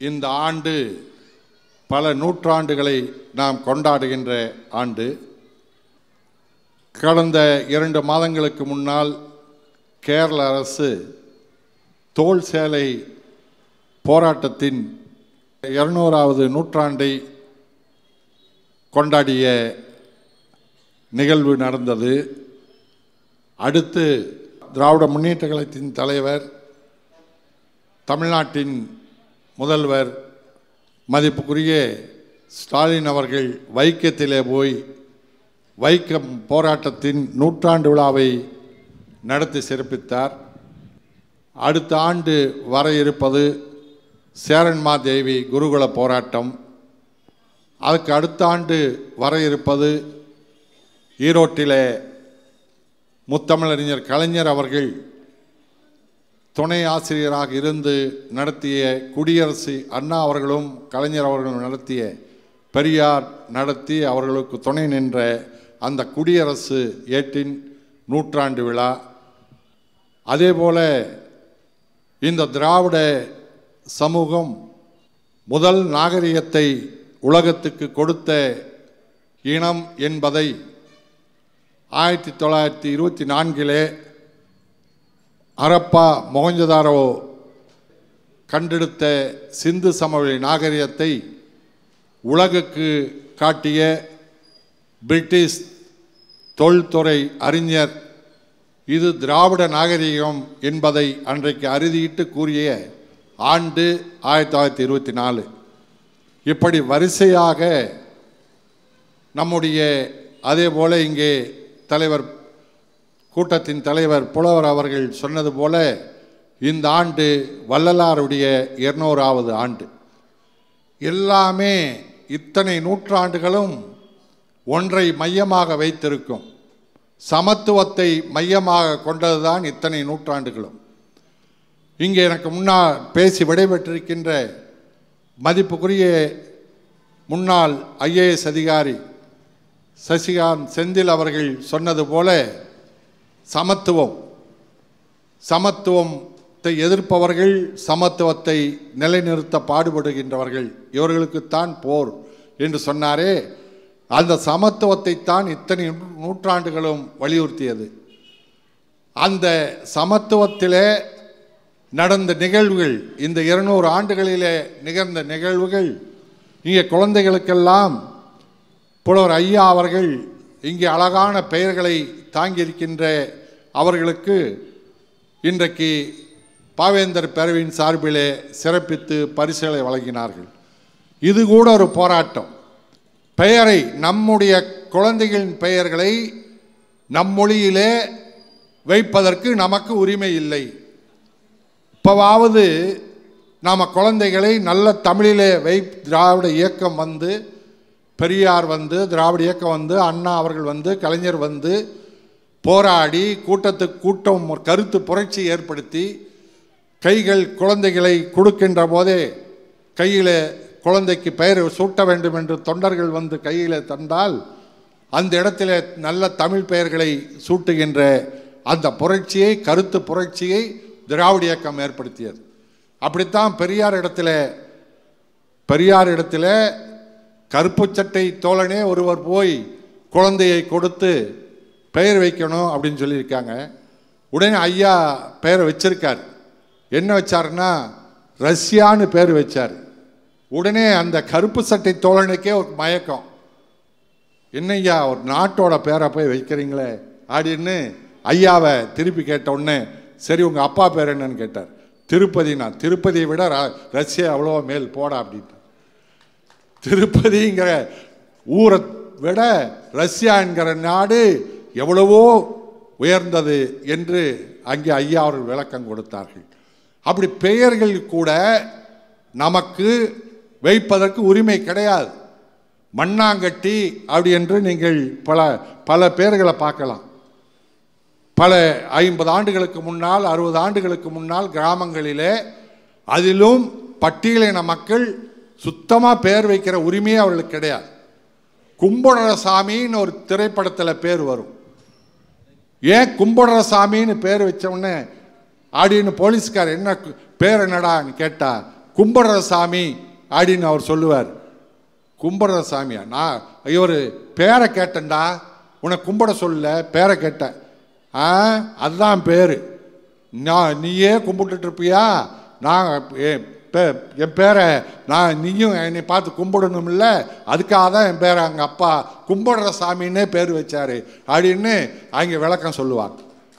இந்த ஆண்டு பல நூற்றாண்டுகளை நாம் கொண்டாடுகின்ற ஆண்டு கடந்த இரண்டு மாதங்களுக்கு முன்னால் கேரள அரசு தோல் சேலை போராட்டத்தின் இருநூறாவது நூற்றாண்டை கொண்டாடிய நிகழ்வு நடந்தது அடுத்து திராவிட முன்னேற்ற கழகத்தின் தலைவர் தமிழ்நாட்டின் முதல்வர் மதிப்புக்குரிய ஸ்டாலின் அவர்கள் வைக்கத்திலே போய் வைக்கம் போராட்டத்தின் நூற்றாண்டு விழாவை நடத்தி சிறப்பித்தார் அடுத்த ஆண்டு வர இருப்பது சேரன்மா தேவி குருகுல போராட்டம் அதுக்கு அடுத்த ஆண்டு வர இருப்பது ஈரோட்டிலே முத்தமிழறிஞர் கலைஞர் அவர்கள் துணை ஆசிரியராக இருந்து நடத்திய குடியரசு அண்ணா அவர்களும் கலைஞர் அவர்களும் நடத்திய பெரியார் நடத்தி அவர்களுக்கு துணை நின்ற அந்த குடியரசு ஏட்டின் நூற்றாண்டு விழா அதேபோல இந்த திராவிட சமூகம் முதல் நாகரிகத்தை உலகத்துக்கு கொடுத்த இனம் என்பதை ஆயிரத்தி தொள்ளாயிரத்தி இருபத்தி நான்கிலே அரப்பா மொகஞ்சதாரோ கண்டெடுத்த சிந்து சமவெளி நாகரிகத்தை உலகுக்கு காட்டிய பிரிட்டிஷ் தொல்துறை அறிஞர் இது திராவிட நாகரிகம் என்பதை அன்றைக்கு அறுதியிட்டு கூறிய ஆண்டு ஆயிரத்தி தொள்ளாயிரத்தி இருபத்தி நாலு இப்படி வரிசையாக நம்முடைய அதே போல இங்கே தலைவர் கூட்டத்தின் தலைவர் புலவர் அவர்கள் சொன்னது போல இந்த ஆண்டு வள்ளலாருடைய இருநூறாவது ஆண்டு எல்லாமே இத்தனை நூற்றாண்டுகளும் ஒன்றை மையமாக வைத்திருக்கும் சமத்துவத்தை மையமாக கொண்டதுதான் இத்தனை நூற்றாண்டுகளும் இங்கே எனக்கு முன்னால் பேசி விடைபெற்றிருக்கின்ற மதிப்புக்குரிய முன்னாள் ஐஏஎஸ் அதிகாரி சசிகாந்த் செந்தில் அவர்கள் சொன்னது போல சமத்துவம் சமத்துவத்தை எதிர்ப்பவர்கள் சமத்துவத்தை நிலைநிறுத்த பாடுபடுகின்றவர்கள் இவர்களுக்குத்தான் போர் என்று சொன்னாரே அந்த சமத்துவத்தை தான் இத்தனை நூற்றாண்டுகளும் வலியுறுத்தியது அந்த சமத்துவத்திலே நடந்த நிகழ்வுகள் இந்த இருநூறு ஆண்டுகளிலே நிகழ்ந்த நிகழ்வுகள் இங்கே குழந்தைகளுக்கெல்லாம் புலவர் ஐயா அவர்கள் இங்கே அழகான பெயர்களை தாங்கியிருக்கின்ற அவர்களுக்கு இன்றைக்கு பாவேந்தர் பேரவையின் சார்பிலே சிறப்பித்து பரிசுகளை வழங்கினார்கள் இது கூட ஒரு போராட்டம் பெயரை நம்முடைய குழந்தைகளின் பெயர்களை நம் மொழியிலே வைப்பதற்கு நமக்கு உரிமை இல்லை இப்போவாவது நாம் குழந்தைகளை நல்ல தமிழிலே வை திராவிட இயக்கம் வந்து பெரியார் வந்து திராவிட இயக்கம் வந்து அண்ணா அவர்கள் வந்து கலைஞர் வந்து போராடி கூட்டத்துக்கு கூட்டம் ஒரு கருத்து புரட்சி ஏற்படுத்தி கைகள் குழந்தைகளை கொடுக்கின்ற போதே கையில் குழந்தைக்கு பெயர் சூட்ட வேண்டும் என்று தொண்டர்கள் வந்து கையில் தந்தால் அந்த இடத்துல நல்ல தமிழ் பெயர்களை சூட்டுகின்ற அந்த புரட்சியை கருத்து புரட்சியை திராவிட இயக்கம் ஏற்படுத்தியது அப்படித்தான் பெரியார் இடத்துல பெரியார் இடத்துல கருப்பு சட்டை தோழனே ஒருவர் போய் குழந்தையை கொடுத்து பெயர் வைக்கணும் அப்படின்னு சொல்லியிருக்காங்க உடனே ஐயா பெயரை வச்சிருக்கார் என்ன வச்சாருன்னா ரஷ்யான்னு பேர் வச்சார் உடனே அந்த கருப்பு சட்டை தோழனுக்கே ஒரு மயக்கம் என்னய்யா ஒரு நாட்டோட பேரை போய் வைக்கிறீங்களே அப்படின்னு ஐயாவை திருப்பி கேட்ட உடனே சரி உங்கள் அப்பா பேர் என்னன்னு கேட்டார் திருப்பதினா திருப்பதியை விட ர- ரஷ்யா அவ்வளோ மேல் போடா அப்படின்ட்டு திருப்பதிங்கிற ஊரை விட ரஷ்யா என்கிற நாடு எவ்வளவோ உயர்ந்தது என்று அங்கே ஐயா அவர்கள் விளக்கம் கொடுத்தார்கள் அப்படி பெயர்கள் கூட நமக்கு வைப்பதற்கு உரிமை கிடையாது மண்ணாங்கட்டி அப்படி என்று நீங்கள் பல பல பெயர்களை பார்க்கலாம் பல ஐம்பது ஆண்டுகளுக்கு முன்னால் அறுபது ஆண்டுகளுக்கு முன்னால் கிராமங்களிலே அதிலும் பட்டியலின மக்கள் சுத்தமாக பெயர் வைக்கிற உரிமையே அவர்களுக்கு கிடையாது கும்புடர சாமின்னு ஒரு திரைப்படத்தில் பேர் வரும் ஏன் கும்புடர சாமின்னு பேர் வச்ச உடனே அப்படின்னு போலீஸ்கார் என்ன கு- பேர் என்னடான்னு கேட்டா கும்பிடுற சாமி அப்படின்னு அவர் சொல்லுவார் கும்பிடுற சாமியா நான் இவர் பேரை கேட்டேன்டா உன்னை கும்பிட சொல்ல பேரை கேட்டேன் ஆ அதுதான் பேர் நான் நீயே கும்பிட்டுட்டு இருப்பியா நான் என் பே- என் பேரை நான் நீயும் என்னை பார்த்து கும்பிடணும்ல அதுக்காக தான் என் பேரை எங்கள் அப்பா கும்பிடுற சாமின்னே பேர் வச்சாரு அப்படின்னு அவங்க விளக்கம் சொல்லுவாங்க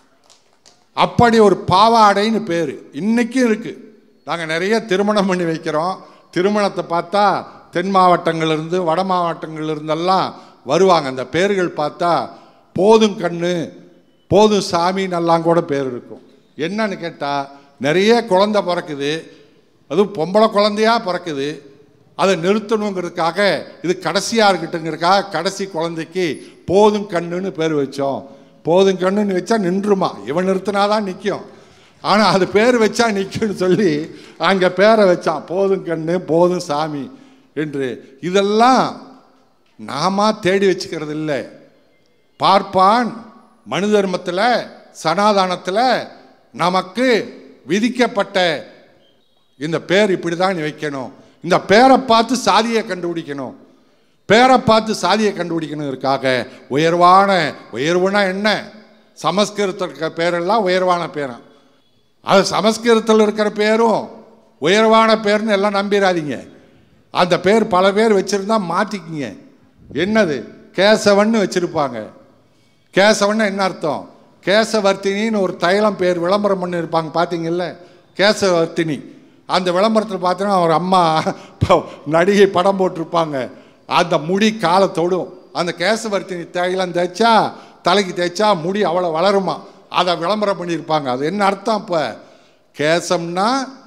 அப்படி ஒரு பாவாடைன்னு பேர் இன்னைக்கும் இருக்கு நாங்கள் நிறைய திருமணம் பண்ணி வைக்கிறோம் திருமணத்தை பார்த்தா தென் மாவட்டங்கள்லேருந்து வட மாவட்டங்கள்லேருந்தெல்லாம் வருவாங்க அந்த பேர்கள் பார்த்தா போதும் கண்ணு போதும் சாமின்னெல்லாம் கூட பேர் இருக்கும் என்னன்னு கேட்டால் நிறைய குழந்தை பிறக்குது அதுவும் பொம்பளை குழந்தையா பிறக்குது அதை நிறுத்தணுங்கிறதுக்காக இது கடைசியாக இருக்கட்டுங்கிறதுக்காக கடைசி குழந்தைக்கு போதும் கண்ணுன்னு பேர் வச்சோம் போதும் கண்ணுன்னு வச்சா நின்றுமா இவன் நிறுத்தினாதான் நிற்கும் ஆனால் அது பேர் வச்சா நிற்கும்னு சொல்லி அங்கே பேரை வச்சான் போதும் கண்ணு போதும் சாமி என்று இதெல்லாம் நாம தேடி வச்சுக்கிறது இல்லை பார்ப்பான் மனு தர்மத்தில் சனாதானத்தில் நமக்கு விதிக்கப்பட்ட இந்த பேர் இப்படி தான் நீ வைக்கணும் இந்த பேரை பார்த்து சாதியை கண்டுபிடிக்கணும் பேரை பார்த்து சாதியை கண்டுபிடிக்கணுங்கிறதுக்காக உயர்வான உயர்வுனா என்ன சமஸ்கிருதத்தில் இருக்கிற பேரெல்லாம் உயர்வான பேராம் அது சமஸ்கிருதத்தில் இருக்கிற பேரும் உயர்வான பேர்னு எல்லாம் நம்பிடாதீங்க அந்த பேர் பல பேர் வச்சுருந்தா மாற்றிக்கிங்க என்னது கேசவன்னு வச்சுருப்பாங்க கேசவன்னா என்ன அர்த்தம் கேசவர்த்தினின்னு ஒரு தைலம் பேர் விளம்பரம் பண்ணியிருப்பாங்க பார்த்தீங்கல்ல கேசவர்த்தினி அந்த விளம்பரத்தில் பார்த்தீங்கன்னா அவர் அம்மா ப- நடிகை படம் போட்டிருப்பாங்க அந்த முடி காலை தொடும் அந்த கேசவர்த்தினி தைலம் தேய்ச்சா தலைக்கு தேய்ச்சா முடி அவ்வளோ வளருமா அதை விளம்பரம் பண்ணியிருப்பாங்க அது என்ன அர்த்தம் இப்போ கேசம்னா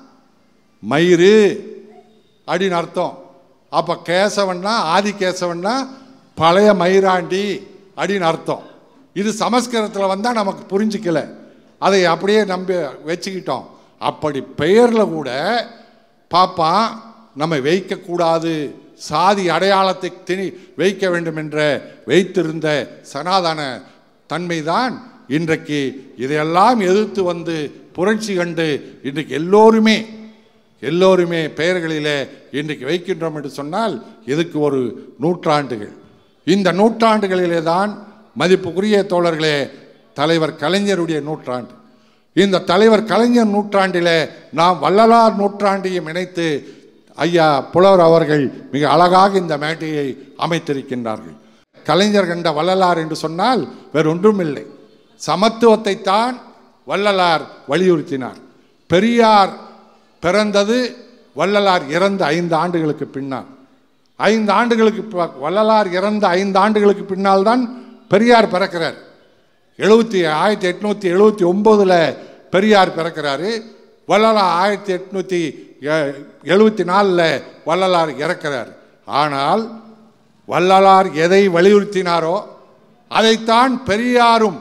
மயிறு அப்படின்னு அர்த்தம் அப்போ கேசவன்னா ஆதி கேசவன்னா பழைய மயிராண்டி அப்படின்னு அர்த்தம் இது சமஸ்கிருதத்தில் வந்தால் நமக்கு புரிஞ்சிக்கல அதை அப்படியே நம்பி வச்சுக்கிட்டோம் அப்படி பெயரில் கூட பாப்பான் நம்ம வைக்கக்கூடாது சாதி அடையாளத்தை திணி வைக்க வேண்டும் என்ற வைத்திருந்த சனாதன தன்மைதான் இன்றைக்கு இதையெல்லாம் எதிர்த்து வந்து புரட்சி கண்டு இன்றைக்கு எல்லோருமே எல்லோருமே பெயர்களிலே இன்றைக்கு வைக்கின்றோம் என்று சொன்னால் இதுக்கு ஒரு நூற்றாண்டுகள் இந்த நூற்றாண்டுகளிலே தான் மதிப்புக்குரிய தோழர்களே தலைவர் கலைஞருடைய நூற்றாண்டு இந்த தலைவர் கலைஞர் நூற்றாண்டிலே நாம் வள்ளலார் நூற்றாண்டையும் இணைத்து ஐயா புலவர் அவர்கள் மிக அழகாக இந்த மேட்டையை அமைத்திருக்கின்றார்கள் கலைஞர் கண்ட வள்ளலார் என்று சொன்னால் வேறு ஒன்றுமில்லை சமத்துவத்தை தான் வள்ளலார் வலியுறுத்தினார் பெரியார் பிறந்தது வள்ளலார் இறந்த ஐந்து ஆண்டுகளுக்கு பின்னால் ஐந்து ஆண்டுகளுக்கு ப- வள்ளலார் இறந்த ஐந்து ஆண்டுகளுக்கு பின்னால் தான் பெரியார் பிறக்கிறார் எழுபத்தி ஆயிரத்தி எட்நூற்றி எழுபத்தி ஒம்போதில் பெரியார் பிறக்கிறாரு வள்ளலார் ஆயிரத்தி எட்நூற்றி எழுபத்தி நாலில் வள்ளலார் இறக்கிறார் ஆனால் வள்ளலார் எதை வலியுறுத்தினாரோ அதைத்தான் பெரியாரும்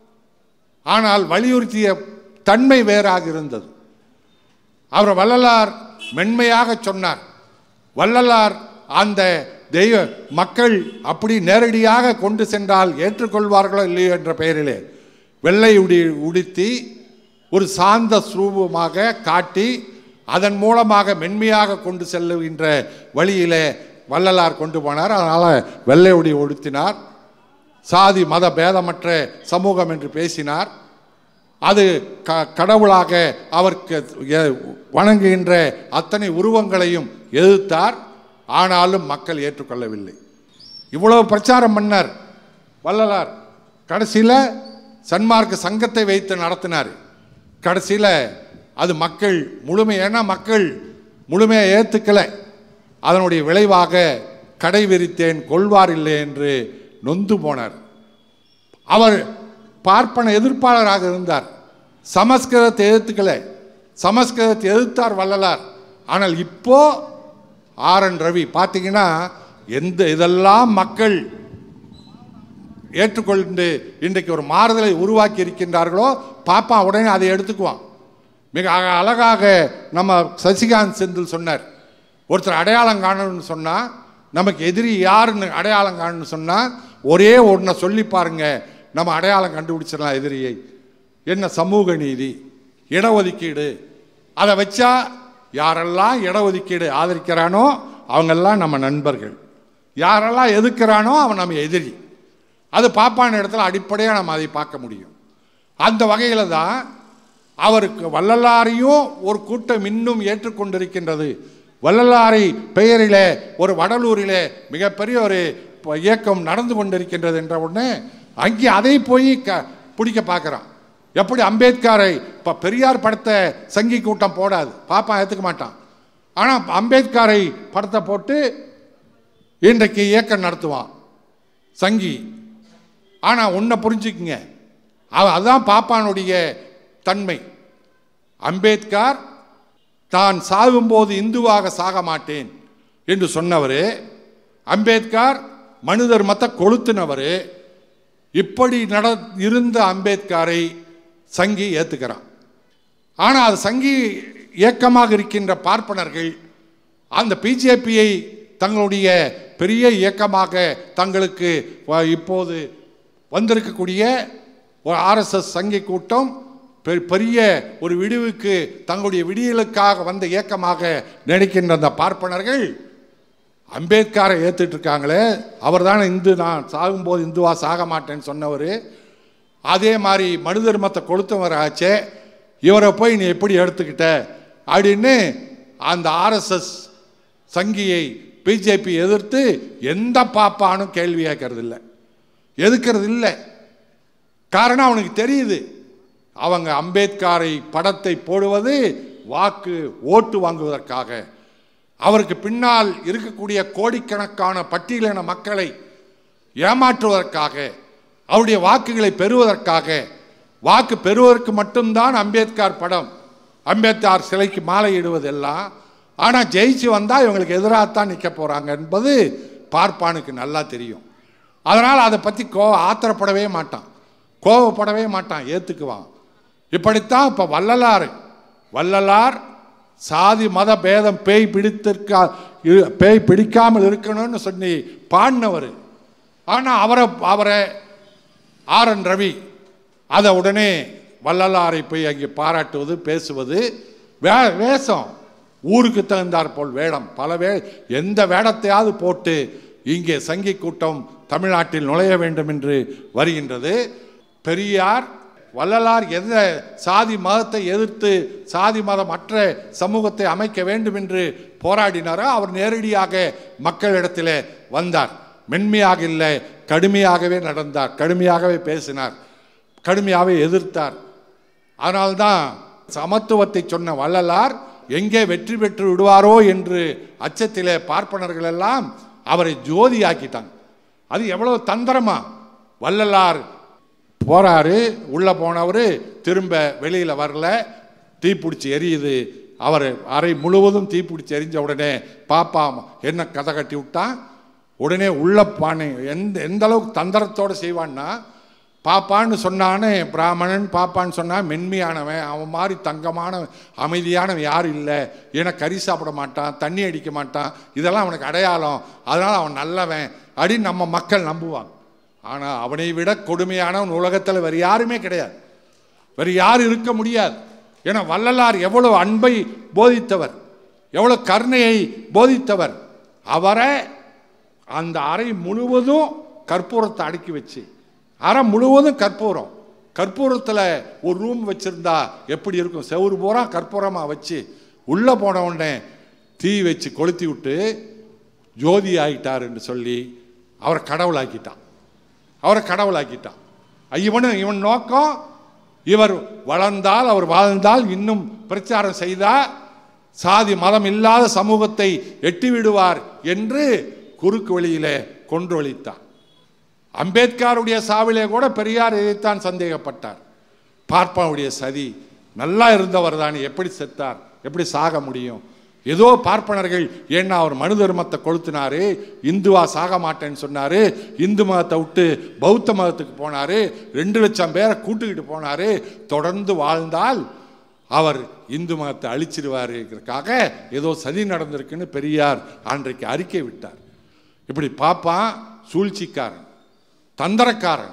ஆனால் வலியுறுத்திய தன்மை வேறாக இருந்தது அவர் வள்ளலார் மென்மையாக சொன்னார் வள்ளலார் அந்த தெய்வ மக்கள் அப்படி நேரடியாக கொண்டு சென்றால் ஏற்றுக்கொள்வார்களோ இல்லையோ என்ற பெயரிலே வெள்ளை உடி உடுத்தி ஒரு சாந்த ஸ்ரூபமாக காட்டி அதன் மூலமாக மென்மையாக கொண்டு செல்லுகின்ற வழியிலே வள்ளலார் கொண்டு போனார் அதனால் வெள்ளை உடி உடுத்தினார் சாதி மத பேதமற்ற சமூகம் என்று பேசினார் அது க கடவுளாக அவருக்கு எ- வணங்குகின்ற அத்தனை உருவங்களையும் எதிர்த்தார் ஆனாலும் மக்கள் ஏற்றுக்கொள்ளவில்லை இவ்வளவு பிரச்சாரம் பண்ணார் வள்ளலார் கடைசியில் சன்மார்க்க சங்கத்தை வைத்து நடத்தினார் கடைசியில் அது மக்கள் முழுமை ஏன்னா மக்கள் முழுமையாக ஏற்றுக்கலை அதனுடைய விளைவாக கடை விரித்தேன் கொள்வார் இல்லை என்று நொந்து போனார் அவர் பார்ப்பன எதிர்ப்பாளராக இருந்தார் சமஸ்கிருதத்தை எதிர்த்துக்கல சமஸ்கிருதத்தை எதிர்த்தார் வள்ளலார் ஆனால் இப்போ ஆர் என் ரவி பார்த்தீங்கன்னா எந்த இதெல்லாம் மக்கள் ஏற்றுக்கொண்டு இன்றைக்கு ஒரு மாறுதலை உருவாக்கி இருக்கின்றார்களோ பாப்பா உடனே அதை எடுத்துக்குவான் மிக அழ- அழகாக நம்ம சசிகாந்த் செந்தில் சொன்னார் ஒருத்தர் அடையாளம் காணணும்னு சொன்னால் நமக்கு எதிரி யாருன்னு அடையாளம் காணணும்னு சொன்னால் ஒரே ஒன்றை சொல்லி பாருங்க நம்ம அடையாளம் கண்டுபிடிச்சிடலாம் எதிரியை என்ன சமூக நீதி இடஒதுக்கீடு அதை வச்சா யாரெல்லாம் இடஒதுக்கீடு ஆதரிக்கிறானோ அவங்கெல்லாம் நம்ம நண்பர்கள் யாரெல்லாம் எதிர்க்கிறானோ அவன் நம்ம எதிரி அது பாப்பான இடத்துல அடிப்படையாக நம்ம அதை பார்க்க முடியும் அந்த வகையில் தான் அவருக்கு வள்ளலாரையும் ஒரு கூட்டம் இன்னும் ஏற்றுக்கொண்டிருக்கின்றது வள்ளலாரை பெயரிலே ஒரு வடலூரிலே மிகப்பெரிய ஒரு ப- இயக்கம் நடந்து கொண்டிருக்கின்றது என்ற உடனே அங்கே அதை போய் க பிடிக்க பார்க்குறான் எப்படி அம்பேத்கரை இப்போ பெரியார் படத்தை சங்கி கூட்டம் போடாது பாப்பா ஏற்றுக்க மாட்டான் ஆனால் அம்பேத்கரை படத்தை போட்டு இன்றைக்கு இயக்கம் நடத்துவான் சங்கி ஆனால் ஒன்றை புரிஞ்சுக்குங்க அவ- அதுதான் பாப்பானுடைய தன்மை அம்பேத்கர் தான் சாகும்போது இந்துவாக சாக மாட்டேன் என்று சொன்னவர் அம்பேத்கர் மனு தர்மத்தை கொளுத்தினவர் இப்படி நட இருந்த அம்பேத்கரை சங்கி ஏற்றுக்கிறான் ஆனால் அது சங்கி இயக்கமாக இருக்கின்ற பார்ப்பனர்கள் அந்த பிஜேபியை தங்களுடைய பெரிய இயக்கமாக தங்களுக்கு வ- இப்போது வந்திருக்கக்கூடிய ஒரு ஆர்எஸ்எஸ் சங்கி கூட்டம் பெ- பெரிய ஒரு விடிவுக்கு தங்களுடைய விடியலுக்காக வந்த இயக்கமாக நினைக்கின்ற அந்த பார்ப்பனர்கள் அம்பேத்கரை ஏத்துட்டு இருக்காங்களே அவர் தானே இந்து நான் சாகும்போது இந்துவா சாக மாட்டேன்னு சொன்னவர் அதே மாதிரி மனு தர்மத்தை கொளுத்தவர் ஆச்சே இவரை போய் நீ எப்படி எடுத்துக்கிட்ட அப்படின்னு அந்த ஆர்எஸ்எஸ் சங்கியை பிஜேபி எதிர்த்து எந்த பாப்பானும் கேள்வி கேட்கறது இல்லை எதுக்கிறது இல்லை காரணம் அவனுக்கு தெரியுது அவங்க அம்பேத்கரை படத்தை போடுவது வாக்கு ஓட்டு வாங்குவதற்காக அவருக்கு பின்னால் இருக்கக்கூடிய கோடிக்கணக்கான பட்டியலின மக்களை ஏமாற்றுவதற்காக அவருடைய வாக்குகளை பெறுவதற்காக வாக்கு பெறுவதற்கு மட்டும்தான் அம்பேத்கர் படம் அம்பேத்கர் சிலைக்கு மாலையிடுவதெல்லாம் ஆனால் ஜெயிச்சு வந்தால் இவங்களுக்கு எதிராகத்தான் நிற்க போகிறாங்க என்பது பார்ப்பானுக்கு நல்லா தெரியும் அதனால் அதை பற்றி கோ ஆத்திரப்படவே மாட்டான் கோவப்படவே மாட்டான் ஏற்றுக்குவான் இப்படித்தான் இப்போ வள்ளலார் வள்ளலார் சாதி மத பேதம் பேய் பிடித்திருக்கா இரு- பேய் பிடிக்காமல் இருக்கணும்னு சொல்லி பாடினவர் ஆனால் அவரை அவரை ஆர் என் ரவி அதை உடனே வள்ளலாரை போய் அங்கே பாராட்டுவது பேசுவது வே வேஷம் ஊருக்கு தகுந்தாற் போல் வேடம் பல வே எந்த வேடத்தையாவது போட்டு இங்கே சங்கி கூட்டம் தமிழ்நாட்டில் நுழைய வேண்டும் என்று வருகின்றது பெரியார் வள்ளலார் எந்த சாதி மதத்தை எதிர்த்து சாதி மதம் அற்ற சமூகத்தை அமைக்க வேண்டும் என்று போராடினாரோ அவர் நேரடியாக மக்களிடத்திலே வந்தார் மென்மையாக இல்லை கடுமையாகவே நடந்தார் கடுமையாகவே பேசினார் கடுமையாகவே எதிர்த்தார் அதனால்தான் சமத்துவத்தை சொன்ன வள்ளலார் எங்கே வெற்றி பெற்று விடுவாரோ என்று அச்சத்திலே பார்ப்பனர்கள் எல்லாம் அவரை ஜோதியாக்கிட்டாங்க அது எவ்வளவு தந்திரமா வள்ளலார் போறாரு உள்ள போனவர் திரும்ப வெளியில வரல தீப்பிடிச்சி எரியுது அவர் அறை முழுவதும் தீப்பிடிச்சி எரிஞ்ச உடனே பாப்பா என்ன கதை கட்டி விட்டான் உடனே உள்ள பானை எந்த எந்த அளவுக்கு தந்திரத்தோட செய்வான்னா பாப்பான்னு சொன்னானே பிராமணன் பாப்பான்னு சொன்னா மென்மையானவன் அவன் மாதிரி தங்கமான அமைதியானவன் யாரும் இல்லை ஏன்னா கறி சாப்பிட மாட்டான் தண்ணி அடிக்க மாட்டான் இதெல்லாம் அவனுக்கு அடையாளம் அதனால் அவன் நல்லவன் அப்படின்னு நம்ம மக்கள் நம்புவாங்க ஆனால் அவனை விட கொடுமையானவன் உலகத்தில் வேறு யாருமே கிடையாது வேறு யாரும் இருக்க முடியாது ஏன்னா வள்ளலார் எவ்வளவு அன்பை போதித்தவர் எவ்வளவு கருணையை போதித்தவர் அவரை அந்த அறை முழுவதும் கற்பூரத்தை அடுக்கி வச்சு அறை முழுவதும் கற்பூரம் கற்பூரத்தில் ஒரு ரூம் வச்சிருந்தா எப்படி இருக்கும் செவுரு பூரா கற்பூரமாக வச்சு உள்ளே போன உடனே தீ வச்சு கொளுத்தி விட்டு ஜோதி ஆகிட்டார் என்று சொல்லி அவரை கடவுளாக்கிட்டான் அவரை கடவுளாக்கிட்டான் இவனு இவன் நோக்கம் இவர் வளர்ந்தால் அவர் வாழ்ந்தால் இன்னும் பிரச்சாரம் செய்தால் சாதி மதம் இல்லாத சமூகத்தை எட்டி விடுவார் என்று குறுக்கு வழியிலே கொன்றொழித்தார் அம்பேத்கருடைய சாவிலே கூட பெரியார் இதைத்தான் சந்தேகப்பட்டார் பார்ப்பனுடைய சதி நல்லா இருந்தவர் தான் எப்படி செத்தார் எப்படி சாக முடியும் ஏதோ பார்ப்பனர்கள் ஏன்னா அவர் மனு தர்மத்தை கொளுத்தினாரு இந்துவா சாக மாட்டேன்னு சொன்னாரு இந்து மதத்தை விட்டு பௌத்த மதத்துக்கு போனாரு ரெண்டு லட்சம் பேரை கூட்டுக்கிட்டு போனாரு தொடர்ந்து வாழ்ந்தால் அவர் இந்து மதத்தை அழிச்சிருவாருங்கிறதுக்காக ஏதோ சதி நடந்திருக்குன்னு பெரியார் அன்றைக்கு அறிக்கை விட்டார் இப்படி பாப்பான் சூழ்ச்சிக்காரன் தந்திரக்காரன்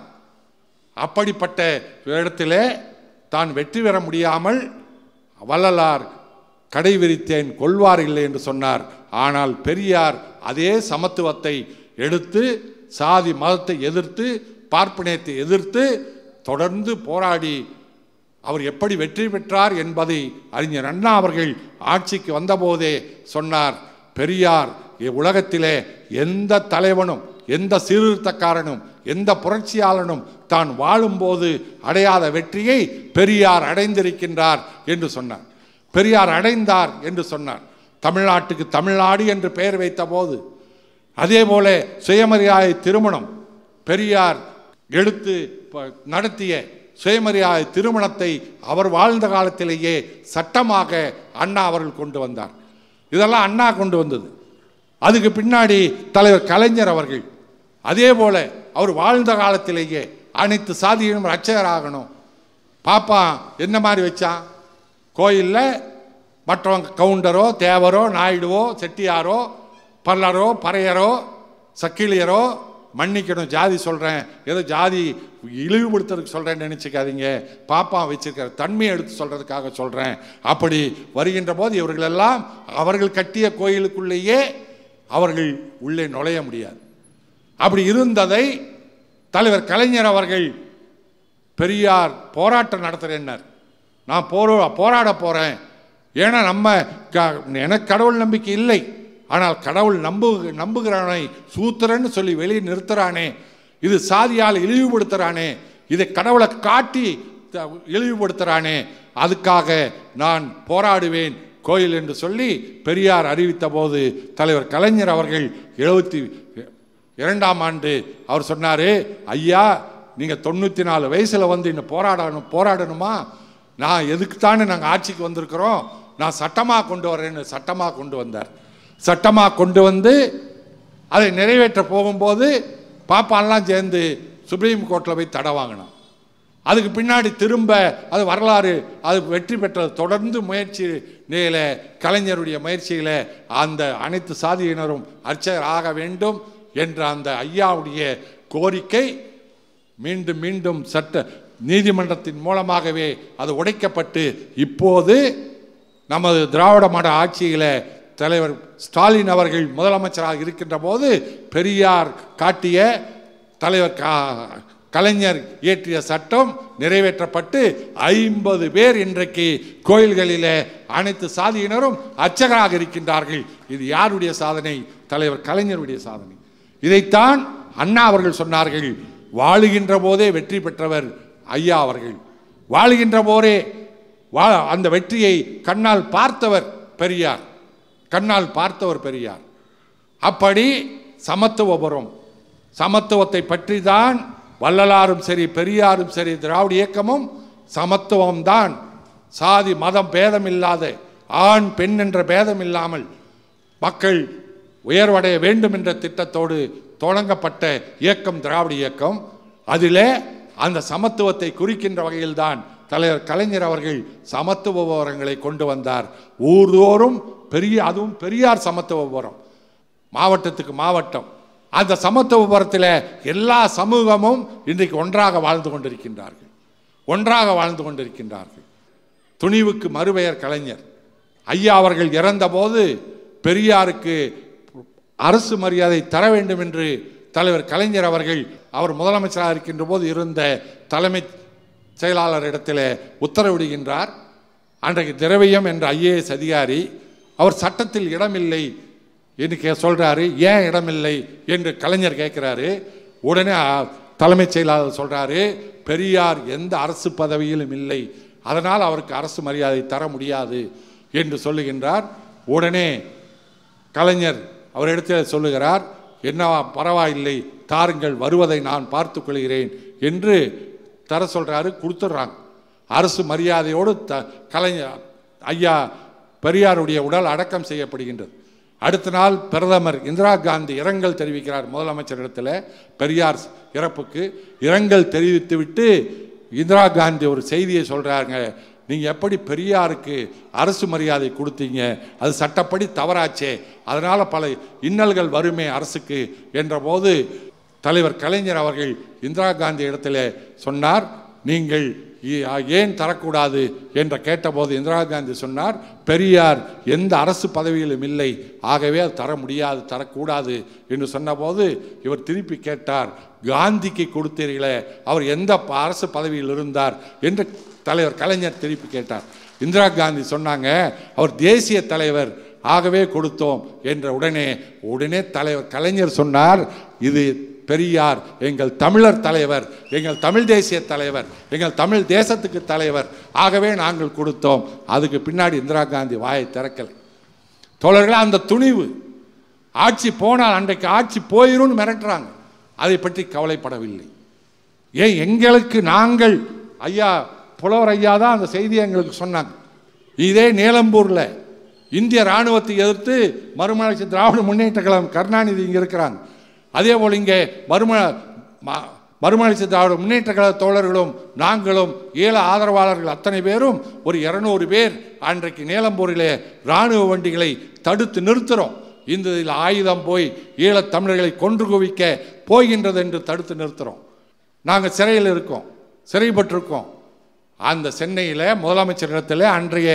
அப்படிப்பட்ட இடத்திலே தான் வெற்றி பெற முடியாமல் வள்ளலார் கடை விரித்தேன் கொள்வார் இல்லை என்று சொன்னார் ஆனால் பெரியார் அதே சமத்துவத்தை எடுத்து சாதி மதத்தை எதிர்த்து பார்ப்பனியத்தை எதிர்த்து தொடர்ந்து போராடி அவர் எப்படி வெற்றி பெற்றார் என்பதை அறிஞர் அண்ணா அவர்கள் ஆட்சிக்கு வந்தபோதே சொன்னார் பெரியார் உலகத்திலே எந்த தலைவனும் எந்த சீர்திருத்தக்காரனும் எந்த புரட்சியாளனும் தான் வாழும்போது அடையாத வெற்றியை பெரியார் அடைந்திருக்கின்றார் என்று சொன்னார் பெரியார் அடைந்தார் என்று சொன்னார் தமிழ்நாட்டுக்கு தமிழ்நாடு என்று பெயர் வைத்த போது அதே போல சுயமரியாதை திருமணம் பெரியார் எடுத்து ப- நடத்திய சுயமரியாதை திருமணத்தை அவர் வாழ்ந்த காலத்திலேயே சட்டமாக அண்ணா அவர்கள் கொண்டு வந்தார் இதெல்லாம் அண்ணா கொண்டு வந்தது அதுக்கு பின்னாடி தலைவர் கலைஞர் அவர்கள் அதே போல அவர் வாழ்ந்த காலத்திலேயே அனைத்து சாதியிலும் ரட்சகராகணும் பாப்பா என்ன மாதிரி வச்சான் கோயிலில் மற்றவங்க கவுண்டரோ தேவரோ நாயுடுவோ செட்டியாரோ பல்லரோ பறையரோ சக்கிலியரோ மன்னிக்கணும் ஜாதி சொல்கிறேன் ஏதோ ஜாதி இழிவுபடுத்துறதுக்கு சொல்கிறேன்னு நினச்சிக்காதீங்க பாப்பா வச்சிருக்கிற தன்மையை எடுத்து சொல்கிறதுக்காக சொல்கிறேன் அப்படி வருகின்ற போது இவர்களெல்லாம் அவர்கள் கட்டிய கோயிலுக்குள்ளேயே அவர்கள் உள்ளே நுழைய முடியாது அப்படி இருந்ததை தலைவர் கலைஞர் அவர்கள் பெரியார் போராட்டம் நடத்துகிறேன்னார் நான் போரோ போராட போகிறேன் ஏன்னா நம்ம க- எனக்கு கடவுள் நம்பிக்கை இல்லை ஆனால் கடவுள் நம்பு நம்புகிறானை சூத்திரன்னு சொல்லி வெளியே நிறுத்துறானே இது சாதியால் இழிவுபடுத்துறானே இதை கடவுளை காட்டி த- இழிவுபடுத்துறானே அதுக்காக நான் போராடுவேன் கோயில் என்று சொல்லி பெரியார் அறிவித்த போது தலைவர் கலைஞர் அவர்கள் எழுபத்தி இரண்டாம் ஆண்டு அவர் சொன்னார் ஐயா நீங்கள் தொண்ணூற்றி நாலு வயசில் வந்து இன்னும் போராடணும் போராடணுமா நான் எதுக்குத்தானே நாங்கள் ஆட்சிக்கு வந்திருக்கிறோம் நான் சட்டமாக கொண்டு வரேன்னு சட்டமாக கொண்டு வந்தார் சட்டமாக கொண்டு வந்து அதை நிறைவேற்ற போகும்போது பாப்பான்லாம் சேர்ந்து சுப்ரீம் கோர்ட்டில் போய் தடை வாங்கினான் அதுக்கு பின்னாடி திரும்ப அது வரலாறு அது வெற்றி பெற்றது தொடர்ந்து முயற்சி நிலையில கலைஞருடைய முயற்சியில அந்த அனைத்து சாதியினரும் அர்ச்சகர் ஆக வேண்டும் என்ற அந்த ஐயாவுடைய கோரிக்கை மீண்டும் மீண்டும் சட்ட நீதிமன்றத்தின் மூலமாகவே அது உடைக்கப்பட்டு இப்போது நமது திராவிட மாட ஆட்சியில் தலைவர் ஸ்டாலின் அவர்கள் முதலமைச்சராக இருக்கின்ற போது பெரியார் காட்டிய தலைவர் கா- கலைஞர் இயற்றிய சட்டம் நிறைவேற்றப்பட்டு ஐம்பது பேர் இன்றைக்கு கோயில்களிலே அனைத்து சாதியினரும் அர்ச்சகராக இருக்கின்றார்கள் இது யாருடைய சாதனை தலைவர் கலைஞருடைய சாதனை இதைத்தான் அண்ணா அவர்கள் சொன்னார்கள் வாழுகின்ற போதே வெற்றி பெற்றவர் ஐயா அவர்கள் வாழுகின்ற போதே வா அந்த வெற்றியை கண்ணால் பார்த்தவர் பெரியார் கண்ணால் பார்த்தவர் பெரியார் அப்படி சமத்துவபுரம் சமத்துவத்தை பற்றி தான் வள்ளலாரும் சரி பெரியாரும் சரி திராவிட இயக்கமும் சமத்துவம்தான் சாதி மதம் பேதம் இல்லாத ஆண் பெண் என்ற பேதம் இல்லாமல் மக்கள் உயர்வடைய வேண்டும் என்ற திட்டத்தோடு தொடங்கப்பட்ட இயக்கம் திராவிட இயக்கம் அதிலே அந்த சமத்துவத்தை குறிக்கின்ற வகையில்தான் தலைவர் கலைஞர் அவர்கள் சமத்துவ விவரங்களை கொண்டு வந்தார் ஊர்தோறும் பெரிய அதுவும் பெரியார் சமத்துவ விவரம் மாவட்டத்துக்கு மாவட்டம் அந்த சமத்துவ விவரத்தில் எல்லா சமூகமும் இன்றைக்கு ஒன்றாக வாழ்ந்து கொண்டிருக்கின்றார்கள் ஒன்றாக வாழ்ந்து கொண்டிருக்கின்றார்கள் துணிவுக்கு மறுபெயர் கலைஞர் ஐயா அவர்கள் இறந்தபோது பெரியாருக்கு அரசு மரியாதை தர வேண்டும் என்று தலைவர் கலைஞர் அவர்கள் அவர் முதலமைச்சராக இருக்கின்ற போது இருந்த தலைமை செயலாளர் இடத்துல உத்தரவிடுகின்றார் அன்றைக்கு திரவியம் என்ற ஐஏஎஸ் அதிகாரி அவர் சட்டத்தில் இடமில்லை என்று கே சொல்றாரு ஏன் இடமில்லை என்று கலைஞர் கேட்கிறாரு உடனே அ, தலைமைச் செயலாளர் சொல்றாரு பெரியார் எந்த அரசு பதவியிலும் இல்லை அதனால் அவருக்கு அரசு மரியாதை தர முடியாது என்று சொல்லுகின்றார் உடனே கலைஞர் அவரிடத்தில் சொல்லுகிறார் என்னவா பரவாயில்லை தாருங்கள் வருவதை நான் பார்த்துக் கொள்கிறேன் என்று தர சொல்றாரு கொடுத்துட்றாங்க அரசு மரியாதையோடு த கலைஞர் ஐயா பெரியாருடைய உடல் அடக்கம் செய்யப்படுகின்றது அடுத்த நாள் பிரதமர் இந்திரா காந்தி இரங்கல் தெரிவிக்கிறார் முதலமைச்சரிடத்தில் பெரியார் இறப்புக்கு இரங்கல் தெரிவித்துவிட்டு இந்திரா காந்தி ஒரு செய்தியை சொல்றாங்க நீங்கள் எப்படி பெரியாருக்கு அரசு மரியாதை கொடுத்தீங்க அது சட்டப்படி தவறாச்சே அதனால் பல இன்னல்கள் வருமே அரசுக்கு என்றபோது தலைவர் கலைஞர் அவர்கள் இந்திரா காந்தி இடத்துல சொன்னார் நீங்கள் இ- ஏன் தரக்கூடாது என்ற கேட்டபோது இந்திரா காந்தி சொன்னார் பெரியார் எந்த அரசு பதவியிலும் இல்லை ஆகவே அது தர முடியாது தரக்கூடாது என்று சொன்னபோது இவர் திருப்பி கேட்டார் காந்திக்கு கொடுத்தீர்களே அவர் எந்த ப- அரசு பதவியில் இருந்தார் என்று தலைவர் கலைஞர் திருப்பி கேட்டார் இந்திரா காந்தி சொன்னாங்க அவர் தேசிய தலைவர் ஆகவே கொடுத்தோம் என்ற உடனே உடனே தலைவர் கலைஞர் சொன்னார் இது பெரியார் எங்கள் தமிழர் தலைவர் எங்கள் தமிழ் தேசிய தலைவர் எங்கள் தமிழ் தேசத்துக்கு தலைவர் ஆகவே நாங்கள் கொடுத்தோம் அதுக்கு பின்னாடி இந்திரா காந்தி வாயை திறக்கலை தோழர்களே அந்த துணிவு ஆட்சி போனால் அன்றைக்கு ஆட்சி போயிரும்னு மிரட்டுறாங்க அதை பற்றி கவலைப்படவில்லை ஏன் எங்களுக்கு நாங்கள் ஐயா புலவர் ஐயா தான் அந்த செய்தியை எங்களுக்கு சொன்னாங்க இதே நீலம்பூரில் இந்திய ராணுவத்தை எதிர்த்து மறுமலர்ச்சி திராவிட முன்னேற்ற கழகம் கருணாநிதி இங்கே இருக்கிறாங்க அதே போல் இங்கே மறும ம- மறுமலர்ச்சி திராவிட முன்னேற்ற கழக தோழர்களும் நாங்களும் ஈழ ஆதரவாளர்கள் அத்தனை பேரும் ஒரு இருநூறு பேர் அன்றைக்கு நீலம்பூரிலே இராணுவ வண்டிகளை தடுத்து நிறுத்துகிறோம் இந்த இதில் ஆயுதம் போய் ஈழத் தமிழர்களை கொன்று குவிக்க போகின்றது என்று தடுத்து நிறுத்துகிறோம் நாங்கள் சிறையில் இருக்கோம் சிறைப்பட்டிருக்கோம் அந்த சென்னையில் முதலமைச்சரிடத்தில் அன்றைய